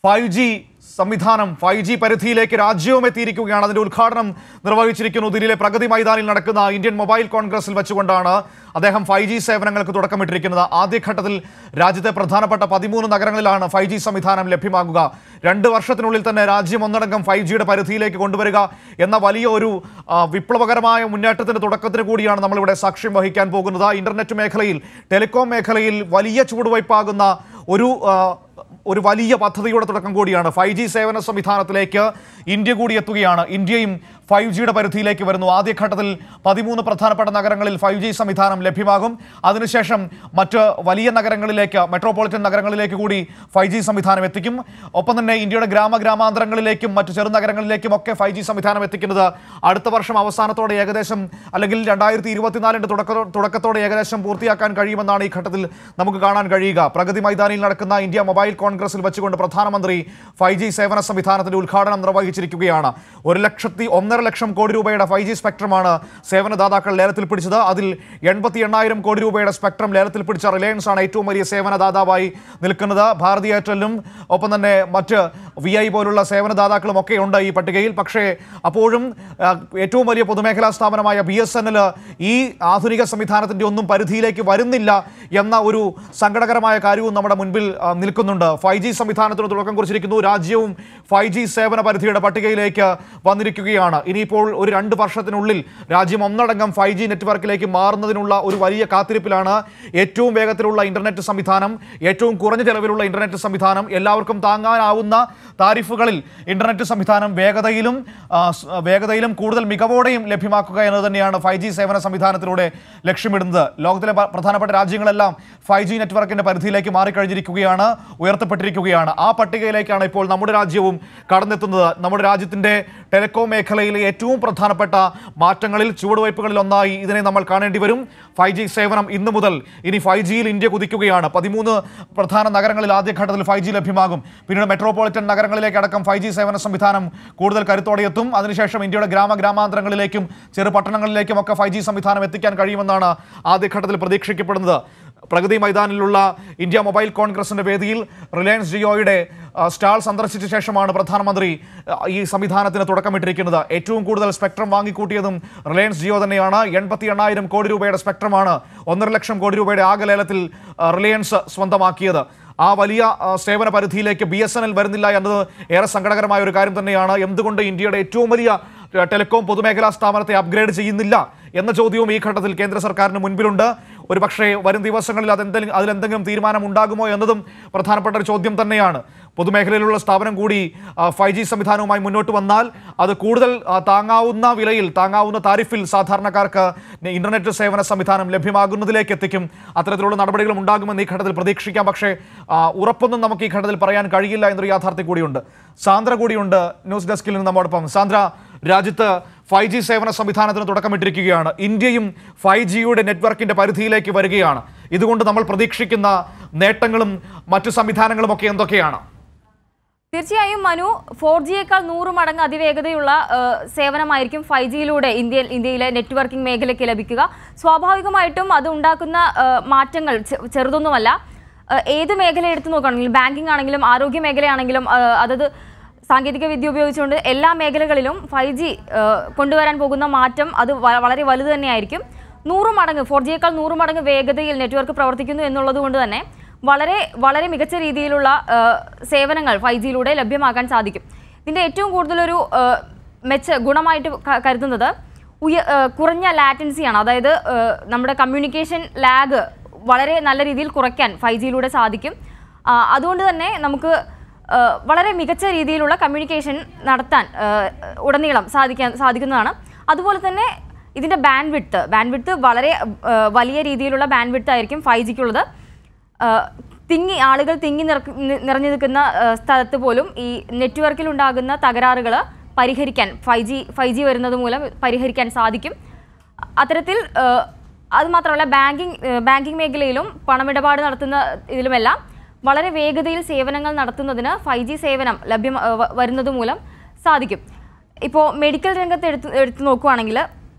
ഫൈവ് ജി സംവിധാനം ഫൈവ് ജി പരിധിയിലേക്ക് രാജ്യവും എത്തിയിരിക്കുകയാണ് അതിന്റെ ഉദ്ഘാടനം നിർവഹിച്ചിരിക്കുന്നു ദില്ലിയിലെ പ്രഗതി മൈതാനിൽ നടക്കുന്ന ഇന്ത്യൻ മൊബൈൽ കോൺഗ്രസിൽ വെച്ചുകൊണ്ടാണ് അദ്ദേഹം ഫൈവ് ജി സേവനങ്ങൾക്ക് തുടക്കമിട്ടിരിക്കുന്നത് ആദ്യഘട്ടത്തിൽ രാജ്യത്തെ പ്രധാനപ്പെട്ട പതിമൂന്ന് നഗരങ്ങളിലാണ് ഫൈവ് ജി സംവിധാനം ലഭ്യമാകുക രണ്ട് വർഷത്തിനുള്ളിൽ തന്നെ രാജ്യം ഒന്നടങ്കം ഫൈവ് ജിയുടെ പരിധിയിലേക്ക് കൊണ്ടുവരിക എന്ന വലിയ ഒരു ആ, വിപ്ലവകരമായ മുന്നേറ്റത്തിന്റെ തുടക്കത്തിന് കൂടിയാണ് നമ്മളിവിടെ സാക്ഷ്യം വഹിക്കാൻ പോകുന്നത് ഇന്റർനെറ്റ് മേഖലയിൽ ടെലികോം മേഖലയിൽ വലിയ ചുവടുവയ്പാകുന്ന ഒരു ആ, ഒരു വലിയ പദ്ധതിയുടെ തുടക്കം കൂടിയാണ് ഫൈവ് ജി സേവന സംവിധാനത്തിലേക്ക് ഇന്ത്യ കൂടി എത്തുകയാണ് ഇന്ത്യയും ഫൈവ് ജിയുടെ പരിധിയിലേക്ക് വരുന്നു ആദ്യഘട്ടത്തിൽ പതിമൂന്ന് പ്രധാനപ്പെട്ട നഗരങ്ങളിൽ ഫൈവ് ജി സംവിധാനം ലഭ്യമാകും അതിനുശേഷം മറ്റ് വലിയ നഗരങ്ങളിലേക്ക് മെട്രോപൊളിറ്റൻ നഗരങ്ങളിലേക്ക് കൂടി ഫൈവ് ജി സംവിധാനം എത്തിക്കും ഒപ്പം തന്നെ ഇന്ത്യയുടെ ഗ്രാമ ഗ്രാമാന്തരങ്ങളിലേക്കും മറ്റ് ചെറുനഗരങ്ങളിലേക്കും ഒക്കെ ഫൈവ് ജി സംവിധാനം എത്തിക്കുന്നത് അടുത്ത വർഷം അവസാനത്തോടെ ഏകദേശം അല്ലെങ്കിൽ രണ്ടായിരത്തി ഇരുപത്തിനാലിൻ്റെ തുടക്ക തുടക്കത്തോടെ ഏകദേശം പൂർത്തിയാക്കാൻ കഴിയുമെന്നാണ് ഈ ഘട്ടത്തിൽ നമുക്ക് കാണാൻ കഴിയുക പ്രഗതി മൈതാനിയിൽ നടക്കുന്ന ഇന്ത്യ മൊബൈൽ കോൺഗ്രസിൽ വെച്ചുകൊണ്ട് പ്രധാനമന്ത്രി ഫൈവ് ജി സേവന സംവിധാനത്തിന്റെ ഉദ്ഘാടനം നിർവഹിച്ചിരിക്കുകയാണ് ഒരു ലക്ഷത്തി ഒന്നര ലക്ഷം കോടി രൂപയുടെ ഫൈവ് ജി സ്പെക്ട്രമാണ് സേവനദാതാക്കൾ ലേലത്തിൽ പിടിച്ചത് അതിൽ എൺപത്തി എണ്ണായിരം കോടി രൂപയുടെ സ്പെക്ട്രം ലേലത്തിൽ പിടിച്ച റിലയൻസ് ആണ് ഏറ്റവും വലിയ സേവനദാതാവായി നിൽക്കുന്നത് ഭാരതി എയർടെല്ലും ഒപ്പം തന്നെ മറ്റ് വി ഐ പോലുള്ള സേവനദാതാക്കളും ഒക്കെ ഉണ്ട് ഈ പട്ടികയിൽ പക്ഷേ അപ്പോഴും ആ, ഏറ്റവും വലിയ പൊതുമേഖലാ സ്ഥാപനമായ ബി എസ് എൻ എൽ ഈ ആധുനിക സംവിധാനത്തിൻ്റെ ഒന്നും പരിധിയിലേക്ക് വരുന്നില്ല എന്ന ഒരു സങ്കടകരമായ കാര്യവും നമ്മുടെ മുൻപിൽ ആ, നിൽക്കുന്നുണ്ട് ഫൈവ് ജി സംവിധാനത്തിന് തുടക്കം കുറിച്ചിരിക്കുന്നു രാജ്യവും ഫൈവ് ജി സേവന പരിധിയുടെ പട്ടികയിലേക്ക് വന്നിരിക്കുകയാണ് ഇനിയിപ്പോൾ ഒരു രണ്ട് വർഷത്തിനുള്ളിൽ രാജ്യം ഒന്നടങ്കം ഫൈവ് ജി നെറ്റ്വർക്കിലേക്ക് മാറുന്നതിനുള്ള ഒരു വലിയ കാത്തിരിപ്പിലാണ് ഏറ്റവും വേഗത്തിലുള്ള ഇന്റർനെറ്റ് സംവിധാനം ഏറ്റവും കുറഞ്ഞ ചെലവിലുള്ള ഇന്റർനെറ്റ് സംവിധാനം എല്ലാവർക്കും താങ്ങാനാവുന്ന താരിഫുകളിൽ ഇന്റർനെറ്റ് സംവിധാനം വേഗതയിലും ആ, സ്- വേഗതയിലും കൂടുതൽ മികവോടെയും ലഭ്യമാക്കുക എന്നത് തന്നെയാണ് ഫൈവ് ജി സേവന സംവിധാനത്തിലൂടെ ലക്ഷ്യമിടുന്നത് ലോകത്തിലെ പ- പ്രധാനപ്പെട്ട രാജ്യങ്ങളെല്ലാം ഫൈവ് ജി നെറ്റ്വർക്കിന്റെ പരിധിയിലേക്ക് മാറിക്കഴിഞ്ഞിരിക്കുകയാണ് ഉയർത്തപ്പെട്ടിരിക്കുകയാണ് ആ പട്ടികയിലേക്കാണ് ഇപ്പോൾ നമ്മുടെ രാജ്യവും കടന്നെത്തുന്നത് നമ്മുടെ രാജ്യത്തിന്റെ ടെലികോം മേഖലയിലെ ഏറ്റവും പ്രധാനപ്പെട്ട മാറ്റങ്ങളിൽ ചുവടുവയ്പ്പുകളിൽ ഒന്നായി ഇതിനെ നമ്മൾ കാണേണ്ടി വരും ഫൈവ് ജി സേവനം ഇന്നു മുതൽ ഇനി ഫൈവ് ജിയിൽ ഇന്ത്യ കുതിക്കുകയാണ് പതിമൂന്ന് പ്രധാന നഗരങ്ങളിൽ ആദ്യഘട്ടത്തിൽ ഫൈവ് ജി ലഭ്യമാകും പിന്നീട് മെട്രോപൊളിറ്റൻ നഗരങ്ങളിലേക്ക് അടക്കം ഫൈവ് ജി സേവന സംവിധാനം കൂടുതൽ കരുത്തോടെ എത്തും അതിനുശേഷം ഇന്ത്യയുടെ ഗ്രാമ ഗ്രാമാന്തരങ്ങളിലേക്കും ചെറു പട്ടണങ്ങളിലേക്കും ഒക്കെ ഫൈവ് ജി സംവിധാനം എത്തിക്കാൻ കഴിയുമെന്നാണ് ആദ്യഘട്ടത്തിൽ പ്രതീക്ഷിക്കപ്പെടുന്നത് പ്രഗതി മൈതാനിലുള്ള ഇന്ത്യ മൊബൈൽ കോൺഗ്രസിന്റെ വേദിയിൽ റിലയൻസ് ജിയോയുടെ ആ, സ്റ്റാൾ സന്ദർശിച്ച ശേഷമാണ് പ്രധാനമന്ത്രി ആ, ഈ സംവിധാനത്തിന് തുടക്കമിട്ടിരിക്കുന്നത് ഏറ്റവും കൂടുതൽ സ്പെക്ട്രം വാങ്ങിക്കൂട്ടിയതും റിലയൻസ് ജിയോ തന്നെയാണ് എൺപത്തി എണ്ണായിരം കോടി രൂപയുടെ സ്പെക്ട്രമാണ് ഒന്നര ലക്ഷം കോടി രൂപയുടെ ആകെ ലേലത്തിൽ ആ, റിലയൻസ് സ്വന്തമാക്കിയത് ആ വലിയ ആ, സേവന പരിധിയിലേക്ക് ബി എസ് എൻ എൽ വരുന്നില്ല എന്നത് ഏറെ സങ്കടകരമായ ഒരു കാര്യം തന്നെയാണ് എന്തുകൊണ്ട് ഇന്ത്യയുടെ ഏറ്റവും വലിയ ആ, ടെലികോം പൊതുമേഖലാ സ്ഥാപനത്തെ അപ്ഗ്രേഡ് ചെയ്യുന്നില്ല എന്ന ചോദ്യവും ഈ ഘട്ടത്തിൽ കേന്ദ്ര സർക്കാരിന് മുൻപിലുണ്ട് ഒരു പക്ഷേ വരും ദിവസങ്ങളിൽ അതെന്തെങ്കിലും അതിലെന്തെങ്കിലും തീരുമാനം ഉണ്ടാകുമോ എന്നതും പ്രധാനപ്പെട്ട ഒരു ചോദ്യം തന്നെയാണ് പൊതുമേഖലയിലുള്ള സ്ഥാപനം കൂടി ഫൈവ് ജി സംവിധാനവുമായി മുന്നോട്ട് വന്നാൽ അത് കൂടുതൽ ആ, താങ്ങാവുന്ന വിലയിൽ താങ്ങാവുന്ന താരിഫിൽ സാധാരണക്കാർക്ക് ഇന്റർനെറ്റ് സേവന സംവിധാനം ലഭ്യമാകുന്നതിലേക്ക് എത്തിക്കും അത്തരത്തിലുള്ള നടപടികളും ഉണ്ടാകുമെന്ന് ഈ ഘട്ടത്തിൽ പ്രതീക്ഷിക്കാം പക്ഷേ ആ, ഉറപ്പൊന്നും നമുക്ക് ഈ ഘട്ടത്തിൽ പറയാൻ കഴിയില്ല എന്നൊരു യാഥാർത്ഥ്യം കൂടിയുണ്ട് സാന്ദ്ര കൂടിയുണ്ട് ന്യൂസ് ഡെസ്കിൽ നിന്ന് നമ്മോടൊപ്പം സാന്ദ്ര രാജ്യത്ത് ഫൈവ് ജി സേവന സംവിധാനത്തിന് തുടക്കമിട്ടിരിക്കുകയാണ് ഇന്ത്യയും ഫൈവ് ജിയുടെ നെറ്റ്വർക്കിന്റെ പരിധിയിലേക്ക് വരികയാണ് ഇതുകൊണ്ട് നമ്മൾ പ്രതീക്ഷിക്കുന്ന നേട്ടങ്ങളും മറ്റു സംവിധാനങ്ങളും ഒക്കെ എന്തൊക്കെയാണ് തീർച്ചയായും മനു ഫോർ ജിയേക്കാൾ നൂറ് മടങ്ങ് അതിവേഗതയുള്ള ആ, സേവനമായിരിക്കും ഫൈവ് ജിയിലൂടെ ഇന്ത്യ ഇന്ത്യയിലെ നെറ്റ്വർക്കിംഗ് മേഖലയ്ക്ക് ലഭിക്കുക സ്വാഭാവികമായിട്ടും അത് ഉണ്ടാക്കുന്ന ആ, മാറ്റങ്ങൾ ചെ- ചെറുതൊന്നുമല്ല ആ, ഏത് മേഖല എടുത്തു നോക്കുകയാണെങ്കിലും ബാങ്കിങ് ആണെങ്കിലും ആരോഗ്യ മേഖലയാണെങ്കിലും ആ, അതത് സാങ്കേതിക വിദ്യ ഉപയോഗിച്ചുകൊണ്ട് എല്ലാ മേഖലകളിലും ഫൈവ് ജി കൊണ്ടുവരാൻ പോകുന്ന മാറ്റം അത് വ- വളരെ വലുത് തന്നെയായിരിക്കും നൂറ് മടങ്ങ് ഫോർ ജിയേക്കാൾ നൂറ് മടങ്ങ് വേഗതയിൽ നെറ്റ്വർക്ക് പ്രവർത്തിക്കുന്നു എന്നുള്ളത് കൊണ്ട് തന്നെ വളരെ വളരെ മികച്ച രീതിയിലുള്ള ആ, സേവനങ്ങൾ ഫൈവ് ജിയിലൂടെ ലഭ്യമാക്കാൻ സാധിക്കും ഇതിൻ്റെ ഏറ്റവും കൂടുതലൊരു ആ, മെച്ച ഗുണമായിട്ട് ക- കരുതുന്നത് ഉയ ആ, കുറഞ്ഞ ലാറ്റൻസിയാണ് അതായത് ആ, നമ്മുടെ കമ്മ്യൂണിക്കേഷൻ ലാഗ് വളരെ നല്ല രീതിയിൽ കുറയ്ക്കാൻ ഫൈവ് ജിയിലൂടെ സാധിക്കും ആ, അതുകൊണ്ട് തന്നെ നമുക്ക് ആ, വളരെ മികച്ച രീതിയിലുള്ള കമ്മ്യൂണിക്കേഷൻ നടത്താൻ ആ, ഉടനീളം സാധിക്കാൻ സാധിക്കുന്നതാണ് അതുപോലെ തന്നെ ഇതിൻ്റെ ബാൻഡ് വിഡ്ത്ത് ബാൻഡ് വിഡ്ത്ത് വളരെ ആ, വലിയ രീതിയിലുള്ള ബാൻഡ് വിഡ്ത്ത് ആയിരിക്കും ഫൈവ് ജിക്കുള്ളത് ആ, തിങ്ങി ആളുകൾ തിങ്ങി നിറക്ക് നി- നിറഞ്ഞു നിൽക്കുന്ന ആ, സ്ഥലത്ത് പോലും ഈ നെറ്റ്വർക്കിൽ ഉണ്ടാകുന്ന തകരാറുകൾ പരിഹരിക്കാൻ ഫൈവ് ജി ഫൈവ് ജി വരുന്നത് മൂലം പരിഹരിക്കാൻ സാധിക്കും അത്തരത്തിൽ ആ, അത് മാത്രമല്ല ബാങ്കിങ് ബാങ്കിങ് മേഖലയിലും പണമിടപാട് നടത്തുന്ന ഇതിലുമെല്ലാം വളരെ വേഗതയിൽ സേവനങ്ങൾ നടത്തുന്നതിന് ഫൈവ് ജി സേവനം ലഭ്യം ആ, വ- വരുന്നത് മൂലം സാധിക്കും ഇപ്പോൾ മെഡിക്കൽ രംഗത്ത് എടുത്ത് എടുത്ത് നോക്കുകയാണെങ്കിൽ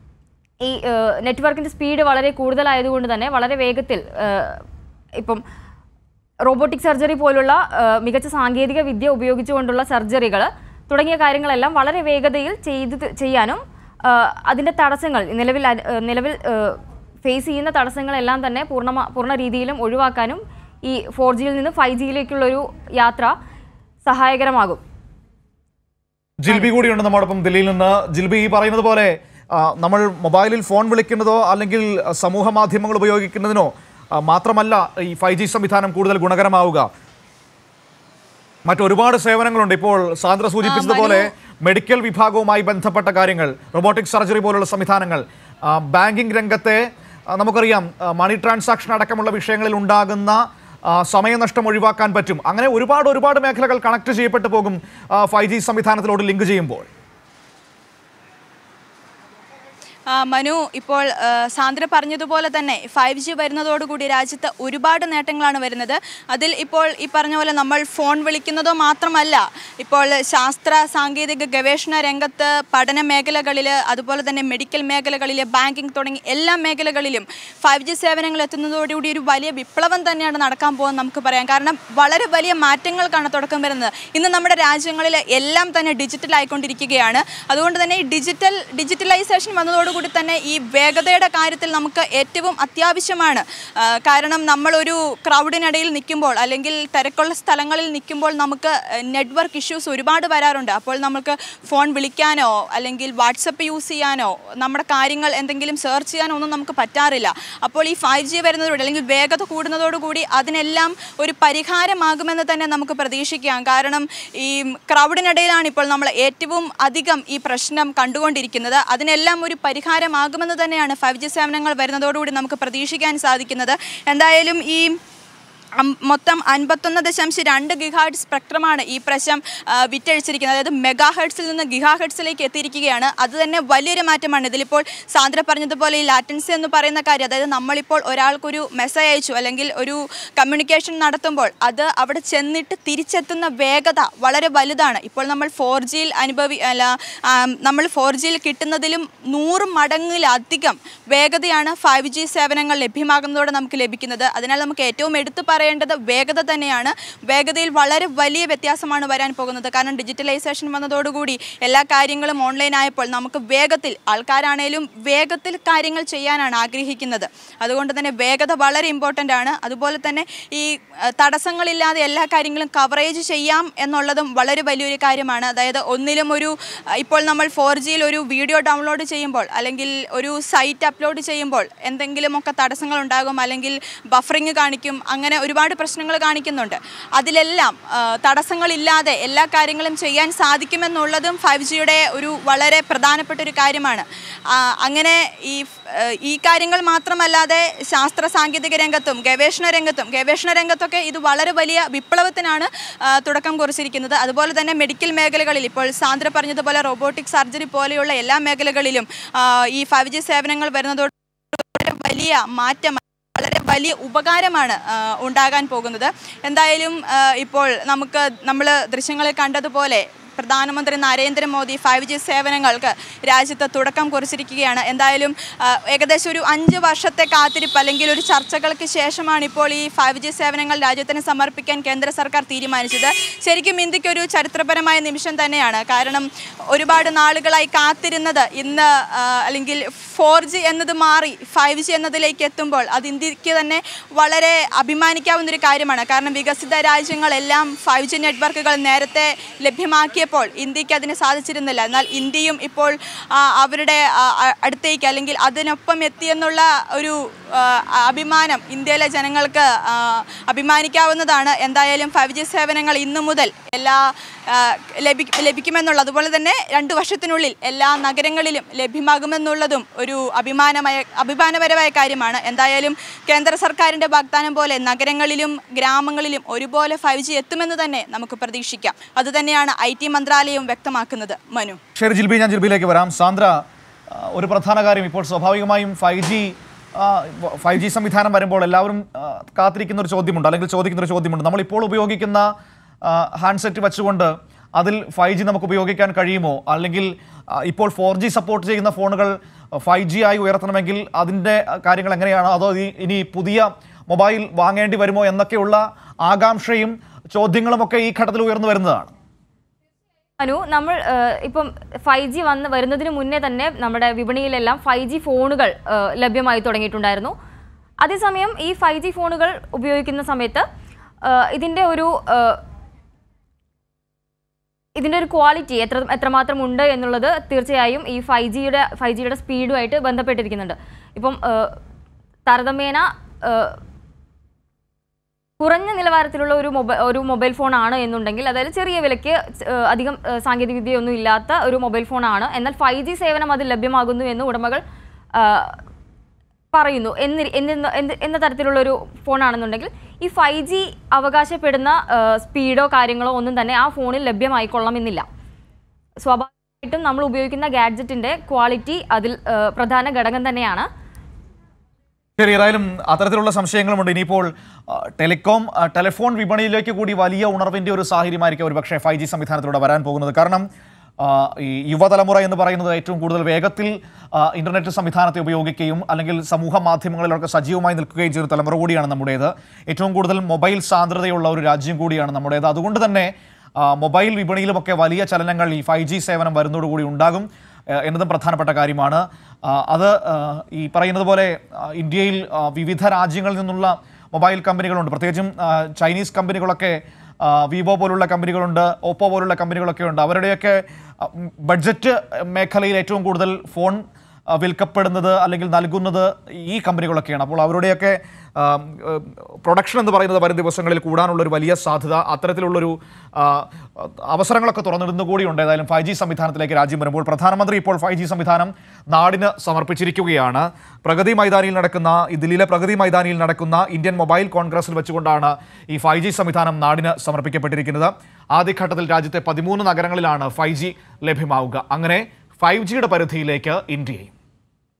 ഈ നെറ്റ്വർക്കിൻ്റെ സ്പീഡ് വളരെ കൂടുതലായതുകൊണ്ട് തന്നെ വളരെ വേഗത്തിൽ ഏഹ്, ഇപ്പം റോബോട്ടിക് സർജറി പോലുള്ള ആ, മികച്ച സാങ്കേതിക വിദ്യ ഉപയോഗിച്ചുകൊണ്ടുള്ള സർജറികൾ തുടങ്ങിയ കാര്യങ്ങളെല്ലാം വളരെ വേഗതയിൽ ചെയ്ത് ത- ചെയ്യാനും ആ, അതിൻ്റെ തടസ്സങ്ങൾ നിലവിൽ അ- ആ, നിലവിൽ ഫേസ് ചെയ്യുന്ന തടസ്സങ്ങളെല്ലാം തന്നെ പൂർണ്ണ പൂർണ്ണ രീതിയിലും ഒഴിവാക്കാനും ഈ ഫോർ ജിയിൽ നിന്ന് ഫൈവ് ജിയിലേക്കുള്ളൊരു യാത്ര സഹായകരമാകും ജിൽബി കൂടിയുണ്ട് നമ്മോടൊപ്പം ദില്ലിയിൽ നിന്ന് ജിൽബി ഈ പറയുന്നത് പോലെ ആ, നമ്മൾ മൊബൈലിൽ ഫോൺ വിളിക്കുന്നതോ അല്ലെങ്കിൽ സമൂഹ മാധ്യമങ്ങൾ ഉപയോഗിക്കുന്നതിനോ ആ, മാത്രമല്ല ഈ ഫൈവ് ജി സംവിധാനം കൂടുതൽ ഗുണകരമാവുക മറ്റൊരുപാട് സേവനങ്ങളുണ്ട് ഇപ്പോൾ സാന്ദ്ര സൂചിപ്പിച്ചതുപോലെ മെഡിക്കൽ വിഭാഗവുമായി ബന്ധപ്പെട്ട കാര്യങ്ങൾ റോബോട്ടിക് സർജറി പോലുള്ള സംവിധാനങ്ങൾ ആ, ബാങ്കിംഗ് രംഗത്തെ ആ, നമുക്കറിയാം ആ, മണി ട്രാൻസാക്ഷൻ അടക്കമുള്ള വിഷയങ്ങളിൽ ഉണ്ടാകുന്ന ആ, സമയനഷ്ടം ഒഴിവാക്കാൻ പറ്റും അങ്ങനെ ഒരുപാട് ഒരുപാട് മേഖലകൾ കണക്ട് ചെയ്യപ്പെട്ടു പോകും ഫൈവ് ജി സംവിധാനത്തിലോട് ലിങ്ക് ചെയ്യുമ്പോൾ ആ, മനു ഇപ്പോൾ ആ, സാന്ദ്ര പറഞ്ഞതുപോലെ തന്നെ ഫൈവ് ജി വരുന്നതോടുകൂടി രാജ്യത്ത് ഒരുപാട് നേട്ടങ്ങളാണ് വരുന്നത് അതിൽ ഇപ്പോൾ ഈ പറഞ്ഞ പോലെ നമ്മൾ ഫോൺ വിളിക്കുന്നതോ മാത്രമല്ല ഇപ്പോൾ ശാസ്ത്ര സാങ്കേതിക ഗവേഷണ രംഗത്ത് പഠന മേഖലകളിൽ അതുപോലെ തന്നെ മെഡിക്കൽ മേഖലകളിൽ ബാങ്കിങ് തുടങ്ങി എല്ലാ മേഖലകളിലും ഫൈവ് ജി സേവനങ്ങൾ എത്തുന്നതോടുകൂടി ഒരു വലിയ വിപ്ലവം തന്നെയാണ് നടക്കാൻ പോകുന്നത് നമുക്ക് പറയാം കാരണം വളരെ വലിയ മാറ്റങ്ങൾക്കാണ് തുടക്കം വരുന്നത് ഇന്ന് നമ്മുടെ രാജ്യങ്ങളിൽ എല്ലാം തന്നെ ഡിജിറ്റൽ ആയിക്കൊണ്ടിരിക്കുകയാണ് അതുകൊണ്ട് തന്നെ ഈ ഡിജിറ്റൽ ഡിജിറ്റലൈസേഷൻ വന്നതോടുകൂടി തന്നെ ഈ വേഗതയുടെ കാര്യത്തിൽ നമുക്ക് ഏറ്റവും അത്യാവശ്യമാണ് ആ, കാരണം നമ്മളൊരു ക്രൗഡിനിടയിൽ നിൽക്കുമ്പോൾ അല്ലെങ്കിൽ തിരക്കുള്ള സ്ഥലങ്ങളിൽ നിൽക്കുമ്പോൾ നമുക്ക് നെറ്റ്വർക്ക് ഇഷ്യൂസ് ഒരുപാട് വരാറുണ്ട് അപ്പോൾ നമുക്ക് ഫോൺ വിളിക്കാനോ അല്ലെങ്കിൽ വാട്സപ്പ് യൂസ് ചെയ്യാനോ നമ്മുടെ കാര്യങ്ങൾ എന്തെങ്കിലും സെർച്ച് ചെയ്യാനോ ഒന്നും നമുക്ക് പറ്റാറില്ല അപ്പോൾ ഈ ഫൈവ് ജി വരുന്നതോടെ അല്ലെങ്കിൽ വേഗത കൂടുന്നതോടുകൂടി അതിനെല്ലാം ഒരു പരിഹാരമാകുമെന്ന് തന്നെ നമുക്ക് പ്രതീക്ഷിക്കാം കാരണം ഈ ക്രൗഡിനിടയിലാണ് ഇപ്പോൾ നമ്മൾ ഏറ്റവും അധികം ഈ പ്രശ്നം കണ്ടുകൊണ്ടിരിക്കുന്നത് അതിനെല്ലാം ഒരു പരിഹാരമാകുമെന്ന് തന്നെയാണ് ഫൈവ് ജി സേവനങ്ങൾ വരുന്നതോടുകൂടി നമുക്ക് പ്രതീക്ഷിക്കാൻ സാധിക്കുന്നത് എന്തായാലും ഈ അം- മൊത്തം അൻപത്തൊന്ന് ദശാംശം രണ്ട് ഗിഹാർഡ് സ്പെക്ട്രമാണ് ഈ പ്രശ്നം ആ, വിറ്റഴിച്ചിരിക്കുന്നത് അതായത് മെഗാ ഹെഡ്സിൽ നിന്ന് ഗിഹാ ഹെഡ്സിലേക്ക് എത്തിയിരിക്കുകയാണ് അത് തന്നെ വലിയൊരു മാറ്റമാണ് ഇതിലിപ്പോൾ സാന്ദ്ര പറഞ്ഞതുപോലെ ഈ ലാറ്റൻസി എന്ന് പറയുന്ന കാര്യം അതായത് നമ്മളിപ്പോൾ ഒരാൾക്കൊരു മെസ്സേജ് അയച്ചു അല്ലെങ്കിൽ ഒരു കമ്മ്യൂണിക്കേഷൻ നടത്തുമ്പോൾ അത് അവിടെ ചെന്നിട്ട് തിരിച്ചെത്തുന്ന വേഗത വളരെ വലുതാണ് ഇപ്പോൾ നമ്മൾ ഫോർ ജിയിൽ അനുഭവി അല്ല ആ, നമ്മൾ ഫോർ ജിയിൽ കിട്ടുന്നതിലും നൂറ് മടങ്ങിലധികം വേഗതയാണ് ഫൈവ് ജി സേവനങ്ങൾ ലഭ്യമാകുന്നതോടെ നമുക്ക് ലഭിക്കുന്നത് അതിനാൽ നമുക്ക് ഏറ്റവും എടുത്തു പറയേണ്ടത് വേഗത തന്നെയാണ് വേഗതയിൽ വളരെ വലിയ വ്യത്യാസമാണ് വരാൻ പോകുന്നത് കാരണം ഡിജിറ്റലൈസേഷൻ വന്നതോടുകൂടി എല്ലാ കാര്യങ്ങളും ഓൺലൈൻ ആയപ്പോൾ നമുക്ക് വേഗത്തിൽ ആൾക്കാരാണേലും വേഗത്തിൽ കാര്യങ്ങൾ ചെയ്യാനാണ് ആഗ്രഹിക്കുന്നത് അതുകൊണ്ട് തന്നെ വേഗത വളരെ ഇമ്പോർട്ടൻ്റ് ആണ് അതുപോലെ തന്നെ ഈ അഹ്, തടസ്സങ്ങളില്ലാതെ എല്ലാ കാര്യങ്ങളും കവറേജ് ചെയ്യാം എന്നുള്ളതും വളരെ വലിയൊരു കാര്യമാണ് അതായത് ഒന്നിലും ഒരു അഹ്, ഇപ്പോൾ നമ്മൾ ഫോർ ജിയിൽ ഒരു വീഡിയോ ഡൗൺലോഡ് ചെയ്യുമ്പോൾ അല്ലെങ്കിൽ ഒരു സൈറ്റ് അപ്ലോഡ് ചെയ്യുമ്പോൾ എന്തെങ്കിലുമൊക്കെ തടസ്സങ്ങൾ ഉണ്ടാകും അല്ലെങ്കിൽ ബഫറിങ് കാണിക്കും അങ്ങനെ ഒരുപാട് പ്രശ്നങ്ങൾ കാണിക്കുന്നുണ്ട് അതിലെല്ലാം ആ, തടസ്സങ്ങളില്ലാതെ എല്ലാ കാര്യങ്ങളും ചെയ്യാൻ സാധിക്കുമെന്നുള്ളതും ഫൈവ് ജിയുടെ ഒരു വളരെ പ്രധാനപ്പെട്ട ഒരു കാര്യമാണ് ആ, അങ്ങനെ ഈ ആ, ഈ കാര്യങ്ങൾ മാത്രമല്ലാതെ ശാസ്ത്ര സാങ്കേതിക രംഗത്തും ഗവേഷണ രംഗത്തും ഗവേഷണ രംഗത്തൊക്കെ ഇത് വളരെ വലിയ വിപ്ലവത്തിനാണ് ആ, തുടക്കം കുറിച്ചിരിക്കുന്നത് അതുപോലെ തന്നെ മെഡിക്കൽ മേഖലകളിൽ ഇപ്പോൾ സാന്ദ്ര പറഞ്ഞതുപോലെ റോബോട്ടിക് സർജറി പോലെയുള്ള എല്ലാ മേഖലകളിലും ആ, ഈ ഫൈവ് ജി സേവനങ്ങൾ വരുന്നതോട് വളരെ വലിയ മാറ്റം വളരെ വലിയ ഉപകാരമാണ് ആ, ഉണ്ടാകാൻ പോകുന്നത് എന്തായാലും ആ, ഇപ്പോൾ നമുക്ക് നമ്മൾ ദൃശ്യങ്ങളിൽ കണ്ടതുപോലെ പ്രധാനമന്ത്രി നരേന്ദ്രമോദി ഫൈവ് ജി സേവനങ്ങൾക്ക് രാജ്യത്ത് തുടക്കം കുറിച്ചിരിക്കുകയാണ് എന്തായാലും ആ, ഏകദേശം ഒരു അഞ്ച് വർഷത്തെ കാത്തിരിപ്പ് അല്ലെങ്കിൽ ഒരു ചർച്ചകൾക്ക് ശേഷമാണ് ഇപ്പോൾ ഈ ഫൈവ് ജി സേവനങ്ങൾ രാജ്യത്തിന് സമർപ്പിക്കാൻ കേന്ദ്ര സർക്കാർ തീരുമാനിച്ചത് ശരിക്കും ഇന്ത്യക്ക് ഒരു ചരിത്രപരമായ നിമിഷം തന്നെയാണ് കാരണം ഒരുപാട് നാളുകളായി കാത്തിരുന്നത് ഇന്ന് ആ, അല്ലെങ്കിൽ ഫോർ ജി എന്നത് മാറി ഫൈവ് ജി എന്നതിലേക്ക് എത്തുമ്പോൾ അത് ഇന്ത്യക്ക് തന്നെ വളരെ അഭിമാനിക്കാവുന്ന ഒരു കാര്യമാണ് കാരണം വികസിത രാജ്യങ്ങളെല്ലാം ഫൈവ് ജി നെറ്റ്വർക്കുകൾ നേരത്തെ ലഭ്യമാക്കിയപ്പോൾ ഇന്ത്യക്ക് അതിന് സാധിച്ചിരുന്നില്ല എന്നാൽ ഇന്ത്യയും ഇപ്പോൾ ആ, അവരുടെ ആ, അ- അടുത്തേക്ക് അല്ലെങ്കിൽ അതിനൊപ്പം എത്തിയെന്നുള്ള ഒരു ആ, അഭിമാനം ഇന്ത്യയിലെ ജനങ്ങൾക്ക് ആ, അഭിമാനിക്കാവുന്നതാണ് എന്തായാലും ഫൈവ് ജി സേവനങ്ങൾ ഇന്നു മുതൽ എല്ലാ ആ, ലഭി ലഭിക്കുമെന്നുള്ള അതുപോലെ തന്നെ രണ്ട് വർഷത്തിനുള്ളിൽ എല്ലാ നഗരങ്ങളിലും ലഭ്യമാകുമെന്നുള്ളതും ഒരു അഭിമാനമായ അഭിമാനപരമായ കാര്യമാണ് എന്തായാലും കേന്ദ്ര സർക്കാരിൻ്റെ വാഗ്ദാനം പോലെ നഗരങ്ങളിലും ഗ്രാമങ്ങളിലും ഒരുപോലെ ഫൈവ് ജി എത്തുമെന്ന് തന്നെ നമുക്ക് പ്രതീക്ഷിക്കാം അതുതന്നെയാണ് ഐ ടി മന്ത്രാലയവും വ്യക്തമാക്കുന്നത് മനു ശരി ജിൽബി ഞാൻ ജിൽബിയിലേക്ക് വരാം സാന്ദ്ര ആ, ഒരു പ്രധാന കാര്യം ഇപ്പോൾ സ്വാഭാവികമായും ഫൈവ് ജി ഫൈവ് ജി സംവിധാനം വരുമ്പോൾ എല്ലാവരും ആ, കാത്തിരിക്കുന്ന ഒരു ചോദ്യമുണ്ട് അല്ലെങ്കിൽ ചോദിക്കുന്ന ഒരു ചോദ്യമുണ്ട് നമ്മൾ ഇപ്പോൾ ഉപയോഗിക്കുന്ന ഹാൻഡ്സെറ്റ് വെച്ചുകൊണ്ട് അതിൽ ഫൈവ് ജി നമുക്ക് ഉപയോഗിക്കാൻ കഴിയുമോ അല്ലെങ്കിൽ ആ, ഇപ്പോൾ ഫോർ ജി സപ്പോർട്ട് ചെയ്യുന്ന ഫോണുകൾ ഫൈവ് ജി ആയി ഉയർത്തണമെങ്കിൽ അതിൻ്റെ കാര്യങ്ങൾ എങ്ങനെയാണ് അതോ ഈ- ഇനി പുതിയ മൊബൈൽ വാങ്ങേണ്ടി വരുമോ എന്നൊക്കെയുള്ള ആകാംക്ഷയും ചോദ്യങ്ങളുമൊക്കെ ഈ ഘട്ടത്തിൽ ഉയർന്നു വരുന്നതാണ് അനു നമ്മൾ ഏഹ്, ഇപ്പം ഫൈവ് ജി വന്ന് വരുന്നതിന് മുന്നേ തന്നെ നമ്മുടെ വിപണിയിലെല്ലാം ഫൈവ് ജി ഫോണുകൾ ഏഹ്, ലഭ്യമായി തുടങ്ങിയിട്ടുണ്ടായിരുന്നു അതേസമയം ഈ ഫൈവ് ജി ഫോണുകൾ ഉപയോഗിക്കുന്ന സമയത്ത് ഏഹ്, ഇതിൻ്റെ ഒരു ഏഹ്, ഇതിൻ്റെ ഒരു ക്വാളിറ്റി എത്ര എത്രമാത്രം ഉണ്ട് എന്നുള്ളത് തീർച്ചയായും ഈ ഫൈവ് ജിയുടെ ഫൈവ് ജിയുടെ സ്പീഡുമായിട്ട് ബന്ധപ്പെട്ടിരിക്കുന്നുണ്ട് ഇപ്പം ഏഹ്, താരതമ്യേന ഏഹ്, കുറഞ്ഞ നിലവാരത്തിലുള്ള ഒരു മൊബൈൽ ഒരു മൊബൈൽ ഫോൺ ആണ് എന്നുണ്ടെങ്കിൽ അതായത് ചെറിയ വിലയ്ക്ക് ഏഹ്, അധികം ഏഹ്, സാങ്കേതിക വിദ്യയൊന്നും ഇല്ലാത്ത ഒരു മൊബൈൽ ഫോൺ ആണ് എന്നാൽ ഫൈവ് ജി സേവനം അതിൽ ലഭ്യമാകുന്നു എന്ന് ഉടമകൾ ഏഹ്, പറയുന്നു എന്നി എന്ന എന്ത് എന്ന തരത്തിലുള്ള ഒരു ഫോണാണെന്നുണ്ടെങ്കിൽ ഈ ഫൈവ് ജി അവകാശപ്പെടുന്ന ഏഹ്, സ്പീഡോ കാര്യങ്ങളോ ഒന്നും തന്നെ ആ ഫോണിൽ ലഭ്യമായിക്കൊള്ളണമെന്നില്ല സ്വാഭാവികമായിട്ടും നമ്മൾ ഉപയോഗിക്കുന്ന ഗാഡ്ജറ്റിൻ്റെ ക്വാളിറ്റി അതിൽ ഏഹ്, പ്രധാന ഘടകം തന്നെയാണ് ശരി ഏതായാലും അത്തരത്തിലുള്ള സംശയങ്ങളുമുണ്ട് ഇനിയിപ്പോൾ ആ, ടെലികോം ആ, ടെലിഫോൺ വിപണിയിലേക്ക് കൂടി വലിയ ഉണർവിൻ്റെ ഒരു സാഹചര്യമായിരിക്കും ഒരു പക്ഷേ ഫൈവ് ജി സംവിധാനത്തിലൂടെ വരാൻ പോകുന്നത് കാരണം ആ, ഈ യുവതലമുറ എന്ന് പറയുന്നത് ഏറ്റവും കൂടുതൽ വേഗത്തിൽ ആ, ഇന്റർനെറ്റ് സംവിധാനത്തെ ഉപയോഗിക്കുകയും അല്ലെങ്കിൽ സമൂഹ മാധ്യമങ്ങളിലൊക്കെ സജീവമായി നിൽക്കുകയും ചെയ്യുന്ന ഒരു തലമുറ കൂടിയാണ് നമ്മുടേത് ഏറ്റവും കൂടുതൽ മൊബൈൽ സാന്ദ്രതയുള്ള ഒരു രാജ്യം കൂടിയാണ് നമ്മുടേത് അതുകൊണ്ട് തന്നെ ആ, മൊബൈൽ വിപണിയിലുമൊക്കെ വലിയ ചലനങ്ങൾ ഈ ഫൈവ് ജി സേവനം വരുന്നതോടുകൂടി ഉണ്ടാകും ആ, എന്നതും പ്രധാനപ്പെട്ട കാര്യമാണ് ആ, അത് ആ, ഈ പറയുന്നത് പോലെ ആ, ഇന്ത്യയിൽ ആ, വിവിധ രാജ്യങ്ങളിൽ നിന്നുള്ള മൊബൈൽ കമ്പനികളുണ്ട് പ്രത്യേകിച്ചും ആ, ചൈനീസ് കമ്പനികളൊക്കെ ആ, വിവോ പോലുള്ള കമ്പനികളുണ്ട് ഓപ്പോ പോലുള്ള കമ്പനികളൊക്കെ ഉണ്ട് അവരുടെയൊക്കെ ആ, ഉം, ബഡ്ജറ്റ് മേഖലയിൽ ഏറ്റവും കൂടുതൽ ഫോൺ ആ, വിൽക്കപ്പെടുന്നത് അല്ലെങ്കിൽ നൽകുന്നത് ഈ കമ്പനികളൊക്കെയാണ് അപ്പോൾ അവരുടെയൊക്കെ പ്രൊഡക്ഷൻ എന്ന് പറയുന്നത് വരും ദിവസങ്ങളിൽ കൂടാനുള്ള ഒരു വലിയ സാധ്യത അത്തരത്തിലുള്ളൊരു ആ, അവസരങ്ങളൊക്കെ തുറന്നിടുന്നു കൂടിയുണ്ട് ഏതായാലും ഫൈവ് ജി സംവിധാനത്തിലേക്ക് രാജ്യം വരുമ്പോൾ പ്രധാനമന്ത്രി ഇപ്പോൾ ഫൈവ് ജി സംവിധാനം നാടിന് സമർപ്പിച്ചിരിക്കുകയാണ് പ്രഗതി മൈതാനിയിൽ നടക്കുന്ന ഈ ദില്ലിയിലെ പ്രഗതി മൈതാനിയിൽ നടക്കുന്ന ഇന്ത്യൻ മൊബൈൽ കോൺഗ്രസിൽ വെച്ചുകൊണ്ടാണ് ഈ ഫൈവ് ജി സംവിധാനം നാടിന് സമർപ്പിക്കപ്പെട്ടിരിക്കുന്നത് ആദ്യഘട്ടത്തിൽ രാജ്യത്തെ പതിമൂന്ന് നഗരങ്ങളിലാണ് ഫൈവ് ജി ലഭ്യമാവുക അങ്ങനെ ഫൈവ് ജിയുടെ പരിധിയിലേക്ക് ഇന്ത്യയും